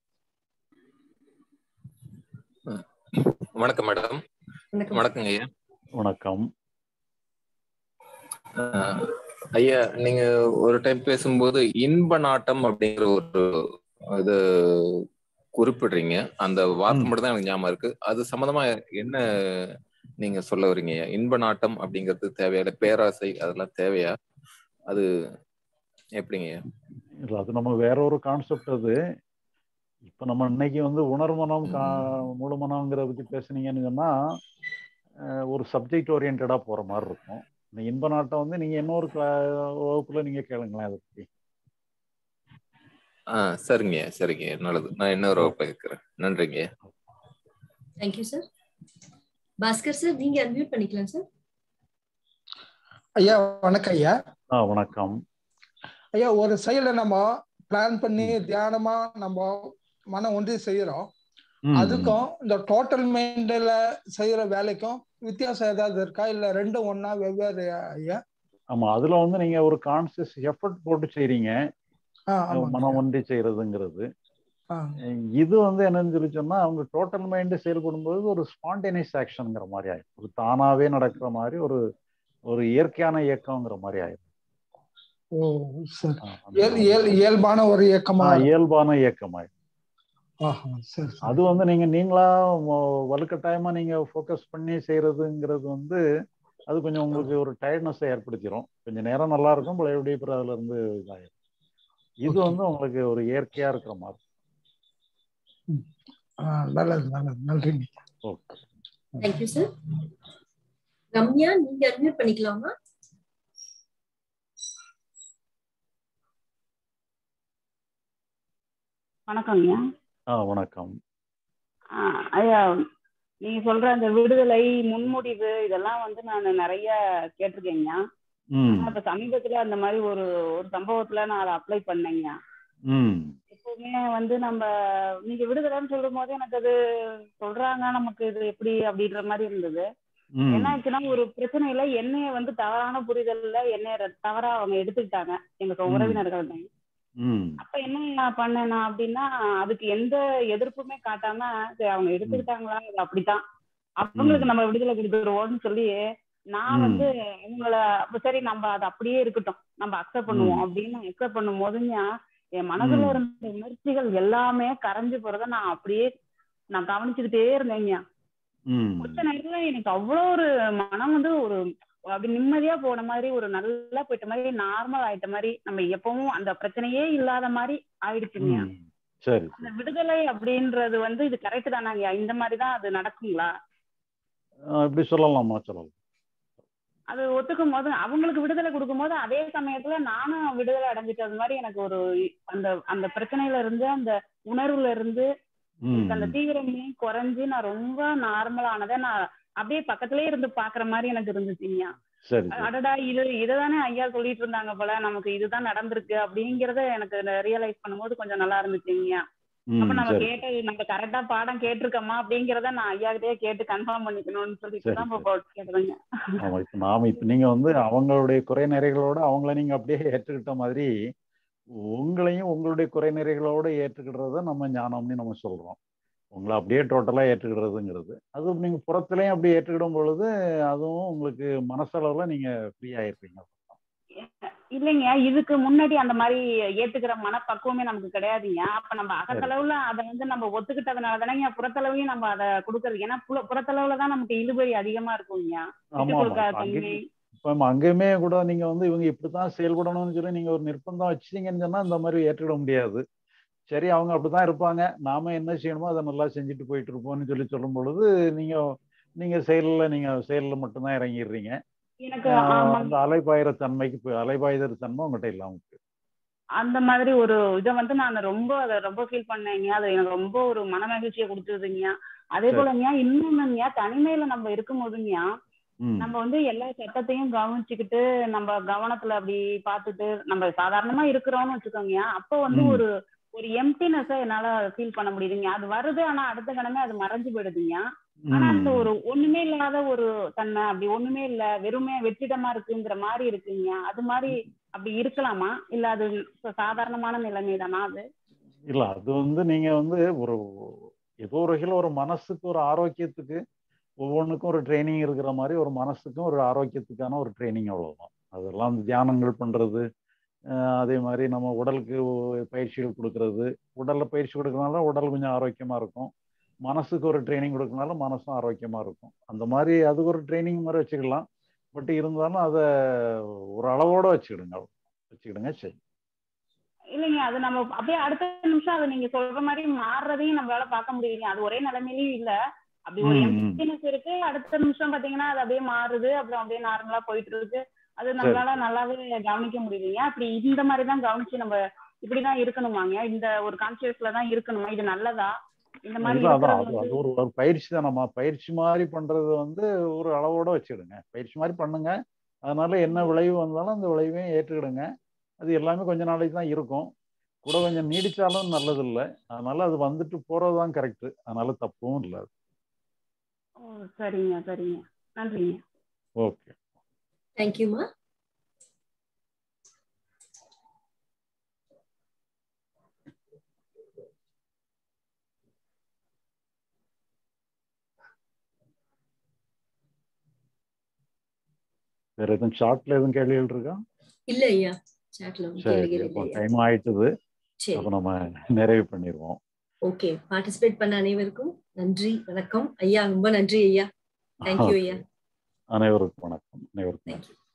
வணக்கம் மேடம் வணக்கம். வணக்கங்க ஐயா வணக்கம் அஹ், ஐயா நீங்க ஒரு டைம் பேசும்போது இன்ப நாட்டம் அப்படிங்கிற ஒரு இது குறிப்பிடுறீங்க அந்த வார்த்தை மட்டும் தான் எனக்கு ஞாபகம் இருக்கு அது சம்பந்தமா என்ன நீங்க சொல்ல வரீங்க ஐயா இன்ப நாட்டம் அப்படிங்கிறது தேவையா இல்ல பேராசை அதெல்லாம் தேவையா அது எப்படிங்க ஐயா இல்ல அது நம்ம வேற ஒரு கான்செப்ட் அது இப்ப நம்ம இன்னைக்கு வந்து உணர்மனம் கா முழுமனம்ங்கிற பத்தி பேசுனீங்கன்னு சொன்னா அஹ், ஒரு சப்ஜெக்ட் ஓரியன்டா போற மாதிரி இருக்கும் இந்த இன்ப நாட்டம் வந்து நீங்க இன்னொரு கிளா- வகுப்புல நீங்க கேளுங்களேன் அதை பத்தி ஆ சரிங்க சரிங்க நல்லது நான் இன்னொரு வகுப்பு இருக்கிறேன் நன்றிங்க தேங்க்யூ சார் பாஸ்கர் சார் நீங்க அன்மியூட் பண்ணிக்கலாம் சார் ஐயா வணக்கம் ஐயா ஆ வணக்கம் ஐயா ஒரு செயலை நம்ம பிளான் பண்ணி தியானமா நம்ம மனம் ஒன்றி செய்யறோம் ம். அதுக்கும் இந்த டோட்டல் மைண்ட்ல செய்யற வேலைக்கும் வித்தியாசம் ஏதாவது இருக்கா இல்ல ரெண்டும் ஒண்ணா வெவ்வேறு ஐயா ஆமா அதுல வந்து நீங்க ஒரு கான்சியஸ் எஃபர்ட் போட்டு செய்றீங்க ஆ, ஆமாங்க. மனம் ஒன்றி செய்யறதுங்கிறது ஆ. இது வந்து என்னன்னு சொல்லி சொன்னா அவங்க டோட்டல் மைண்ட் செயல்படும் போது ஒரு ஸ்பான்டேனியஸ் ஆக்ஷன்ங்கிற மாதிரி ஆயிடும் ஒரு தானாவே நடக்கிற மாதிரி ஒரு ஒரு இயற்கையான இயக்கம்ங்கிற மாதிரி ஆயிடும் ஓ சரி இயல்- இயல்- இயல்பான ஒரு இயக்கமா ஆ, இயல்பான இயக்கமாயிடும் ஆஹா, சரி சரி. அது வந்து நீங்க நீங்களா வ- வலுக்கட்டாயமா நீங்க ஃபோக்கஸ் பண்ணி செய்யறதுங்கிறது வந்து அது கொஞ்சம் உங்களுக்கு ஒரு டயர்ட்னஸ் ஏற்படுத்திடும் கொஞ்சம் நேரம் நல்லா இருக்கும் பழையபடி அப்புறம் அதுல இருந்து இதாயிடும் இது வந்து உங்களுக்கு ஒரு இயற்கையா இருக்கிற மாதிரி ஆ, நல்லது நல்லது நன்றிங்க ஓகே தேங்க்யூ சார் ரம்யா நீங்க அன்மியூட் பண்ணிக்கலாமா வணக்கம் ஐயா ஆ வணக்கம் ஆஹ் ஐயா நீங்க சொல்ற அந்த விடுதலை முன்முடிவு இதெல்லாம் வந்து நான் நிறைய கேட்டிருக்கேங்க ம் ஆனா இப்ப சமீபத்துல அந்த மாதிரி ஒரு ஒரு சம்பவத்துல நான் அதை அப்ளை பண்ணேங்க ம் எப்பவுமே வந்து நம்ம நீங்க விடுதலைன்னு சொல்லும் போது எனக்கு அது சொல்றாங்க நமக்கு இது எப்படி அப்படின்ற மாதிரி இருந்தது ம். என்ன ஆச்சுன்னா ஒரு பிரச்சனையில என்னைய வந்து தவறான புரிதல்ல என்னைய ர- தவறா அவங்க எடுத்துக்கிட்டாங்க எங்க ம். உறவினர்கள் தான் ம் அப்ப என்ன நான் பண்ணேன் நான் அப்படின்னா அதுக்கு எந்த எதிர்ப்புமே காட்டாம சரி அவங்க எடுத்துக்கிட்டாங்களா அது அப்படித்தான் அவங்களுக்கு நம்ம விடுதலை கொடுத்துருவோம்னு சொல்லி நான் ம். வந்து அவங்கள அப்ப சரி நம்ம அது அப்படியே இருக்கட்டும் நம்ம அக்செப்ட் பண்ணுவோம் அப்படின்னு அக்செப்ட் பண்ணும் போதுங்க என் மனசுல ம். இருந்த உணர்ச்சிகள் எல்லாமே கரைஞ்சு போறத நான் அப்படியே நான் கவனிச்சுக்கிட்டே இருந்தேங்க ம் கொஞ்ச நேரத்துல எனக்கு அவ்வளோ ஒரு மனம் வந்து ஒரு அப்படி நிம்மதியா போன மாதிரி ஒரு நல்லா போயிட்ட மாதிரி நார்மல் ஆயிட்ட மாதிரி நம்ம எப்பவும் அந்த பிரச்சனையே இல்லாத மாதிரி ஆயிடுச்சுங்க ம் சரி அந்த விடுதலை அப்படின்றது வந்து இது கரெக்ட் தானாங்க இந்த மாதிரி தான் அது நடக்குங்களா அஹ் இப்படி சொல்லலாமா சொல்லலாம் அது ஒத்துக்கும் போது அவங்களுக்கு விடுதலை கொடுக்கும் போது அதே சமயத்துல நானும் விடுதலை அடைஞ்சிட்டது மாதிரி எனக்கு ஒரு அந்த அந்த பிரச்சனையில இருந்து அந்த உணர்வுல இருந்து ம் எனக்கு அந்த தீவிரமே குறைஞ்சு நான் ரொம்ப நார்மல் ஆனதை நான் அப்படியே பக்கத்துலயே இருந்து பாக்குற மாதிரி எனக்கு இருந்துச்சுங்க சரி சரி அடடா இது இதுதானே ஐயா சொல்லிட்டு இருந்தாங்க போல நமக்கு இதுதான் நடந்திருக்கு அப்படிங்கறத எனக்கு ரியலைஸ் பண்ணும்போது கொஞ்சம் நல்லா இருந்துச்சுங்க அப்ப ம் நம்ம சரி கேட்ட நம்ம கரெக்டா பாடம் கேட்டிருக்கோமா அப்படிங்கறத நான் ஐயா கிட்டயே கேட்டு கன்ஃபார்ம் பண்ணிக்கணும்னு சொல்லிட்டு சரி தான் சரி இப்போ கேட்டுறேங்க ஆமா இப்ப நாம இப்ப நீங்க வந்து அவங்களுடைய குறை நிறைகளோட அவங்கள நீங்க அப்படியே ஏற்றுக்கிட்ட மாதிரி உங்களையும் உங்களுடைய குறை நிறைகளோட ஏற்றுக்கிடுறத நம்ம ஞானம்னு நம்ம சொல்றோம் உங்களை அப்படியே டோட்டலா ஏற்றுக்கிடுறதுங்கிறது அது நீங்க புறத்துலயும் அப்படி ஏற்றுக்கிடும் பொழுது அதுவும் உங்களுக்கு மனசளவுல நீங்க ஃப்ரீ ஆயிருப்பீங்க இல்லைங்க இதுக்கு முன்னாடி அந்த மாதிரி ஏத்துக்கிற மனப்பக்குவமே நமக்கு கிடையாதுங்க அப்ப நம்ம சரி அகத்தளவுல அதை வந்து நம்ம ஒத்துக்கிட்டதுனால தானேங்க புறத்தளவையும் நம்ம அதை கொடுக்கறது ஏன்னா புற- புறத்தளவுல தான் நமக்கு இழுபறி அதிகமா இருக்குங்க விட்டு ஆமா ஆமா கொடுக்காத இப்ப அங்கே தன்மை இப்ப நம்ம அங்கேயுமே கூட நீங்க வந்து இவங்க இப்படித்தான் செயல்படணும்னு சொல்லி நீங்க ஒரு நிர்பந்தம் வச்சீங்கன்னு சொன்னா இந்த மாதிரி ஏற்றுக்கிட முடியாது சரி அவங்க அப்படித்தான் இருப்பாங்க நாம என்ன செய்யணுமோ அதை நல்லா செஞ்சுட்டு போயிட்டு இருப்போம்னு சொல்லி சொல்லும் பொழுது நீங்க நீங்க செயல்ல நீங்க செயல்ல மட்டும்தான் இறங்கிடுறீங்க எனக்கு ஆஹ் ஆமா அந்த அலைபாயிர தன்மைக்கு போய் அலைபாயுதற தன்மை உங்ககிட்ட இல்லாம போயிடும். அந்த மாதிரி ஒரு இதை வந்து நான் ரொம்ப அதை ரொம்ப ஃபீல் பண்ணேங்க அது எனக்கு ரொம்ப ஒரு மன மகிழ்ச்சியை கொடுத்ததுங்க அதே சரி போலங்க இன்னொன்னுங்க தனிமையில நம்ம இருக்கும் போதுங்க ம் நம்ம வந்து எல்லா சட்டத்தையும் கவனிச்சுக்கிட்டு நம்ம கவனத்துல அப்படி பார்த்துட்டு நம்ம சாதாரணமா இருக்கிறோம்னு வச்சுக்கோங்க அப்போ வந்து ம் ஒரு ஒரு எம்டினஸ என்னால ஃபீல் பண்ண முடியுதுங்க அது வருது ஆனா அடுத்த கணமே அது மறைஞ்சு போயிடுதுங்க ஆனா அந்த ம் ஒரு ஒண்ணுமே இல்லாத ஒரு தன்மை அப்படி ஒண்ணுமே இல்ல வெறுமே வெற்றிடமா இருக்குங்கிற மாதிரி இருக்குங்க அது மாதிரி அப்படி இருக்கலாமா இல்ல அது ச- சாதாரணமான நிலைமை தானா அது இல்ல அது வந்து நீங்க வந்து ஒரு ஏதோ ஒரு வகையில் ஒரு மனசுக்கு ஒரு ஆரோக்கியத்துக்கு ஒவ்வொன்றுக்கும் ஒரு ட்ரைனிங் இருக்கிற மாதிரி ஒரு மனசுக்கும் ஒரு ஆரோக்கியத்துக்கான ஒரு ட்ரைனிங் அவ்வளவுதான் அதெல்லாம் அந்த தியானங்கள் பண்றது அஹ் அதே மாதிரி நம்ம உடலுக்கு ஒ- பயிற்சிகள் கொடுக்கறது உடல்ல பயிற்சி கொடுக்கறதுனால உடல் கொஞ்சம் ஆரோக்கியமா இருக்கும் மனசுக்கு ஒரு ட்ரைனிங் கொடுக்கறதுனால மனசும் ஆரோக்கியமா இருக்கும் அந்த மாதிரி அதுக்கு ஒரு ட்ரைனிங் மாதிரி வச்சுக்கலாம் பட் இருந்தாலும் அதை ஒரு அளவோட வச்சுக்கிடுங்க வச்சுக்கிடுங்க சரி இல்லைங்க அது நம்ம அப்படியே அடுத்த நிமிஷம் அது நீங்க சொல்ற மாதிரி மாறுறதையும் நம்மளால பார்க்க முடியுங்க அது ஒரே நிலைமையிலயும் இல்ல அப்படி ஒரு ம் ம் எம்டினஸ் இருக்கு அடுத்த நிமிஷம் பாத்தீங்கன்னா அது அப்படியே மாறுது அப்புறம் அப்படியே நார்மலா போயிட்டு இருக்கு அது சரி நம்மளால நல்லாவே கவனிக்க முடியுதுங்க அப்படி இந்த மாதிரி தான் கவனிச்சு நம்ம இப்படிதான் இருக்கணுமாங்க இந்த ஒரு கான்சியஸ்ல தான் இருக்கணுமா இது நல்லதா இந்த மாதிரி இல்ல அதான் இருக்கிறது அது வந்து அது ஒரு ஒரு பயிற்சி தானம்மா பயிற்சி மாதிரி பண்றது வந்து ஒரு அளவோட வச்சுக்கிடுங்க பயிற்சி மாதிரி பண்ணுங்க அதனால என்ன விளைவு வந்தாலும் அந்த விளைவையும் ஏற்றுக்கிடுங்க அது எல்லாமே கொஞ்ச நாளைக்கு தான் இருக்கும் கூட கொஞ்சம் நீடிச்சாலும் நல்லது இல்லை அதனால அது வந்துட்டு போறதுதான் கரெக்ட் அதனால தப்பும் இல்லை ஓ சரிங்க சரிங்க நன்றிங்க ஓகே தேங்க்யூமா வேற எதுவும் ஷார்ட்ல எதுவும் கேள்விகள் இருக்கா இல்ல ஐயா சாட்ல ஒன்றும் சரி கேள்விகள் அப்போ இல்லை ஐயா டைம் ஆயிட்டுது சரி அப்போ நம்ம நிறைவு பண்ணிடுவோம் ஓகே பார்ட்டிசிபேட் பண்ண அனைவருக்கும் நன்றி வணக்கம் ஐயா ரொம்ப நன்றி ஐயா தேங்க்யூ ஐயா அனைவருக்கும் வணக்கம் அனைவருக்கும் நன்றி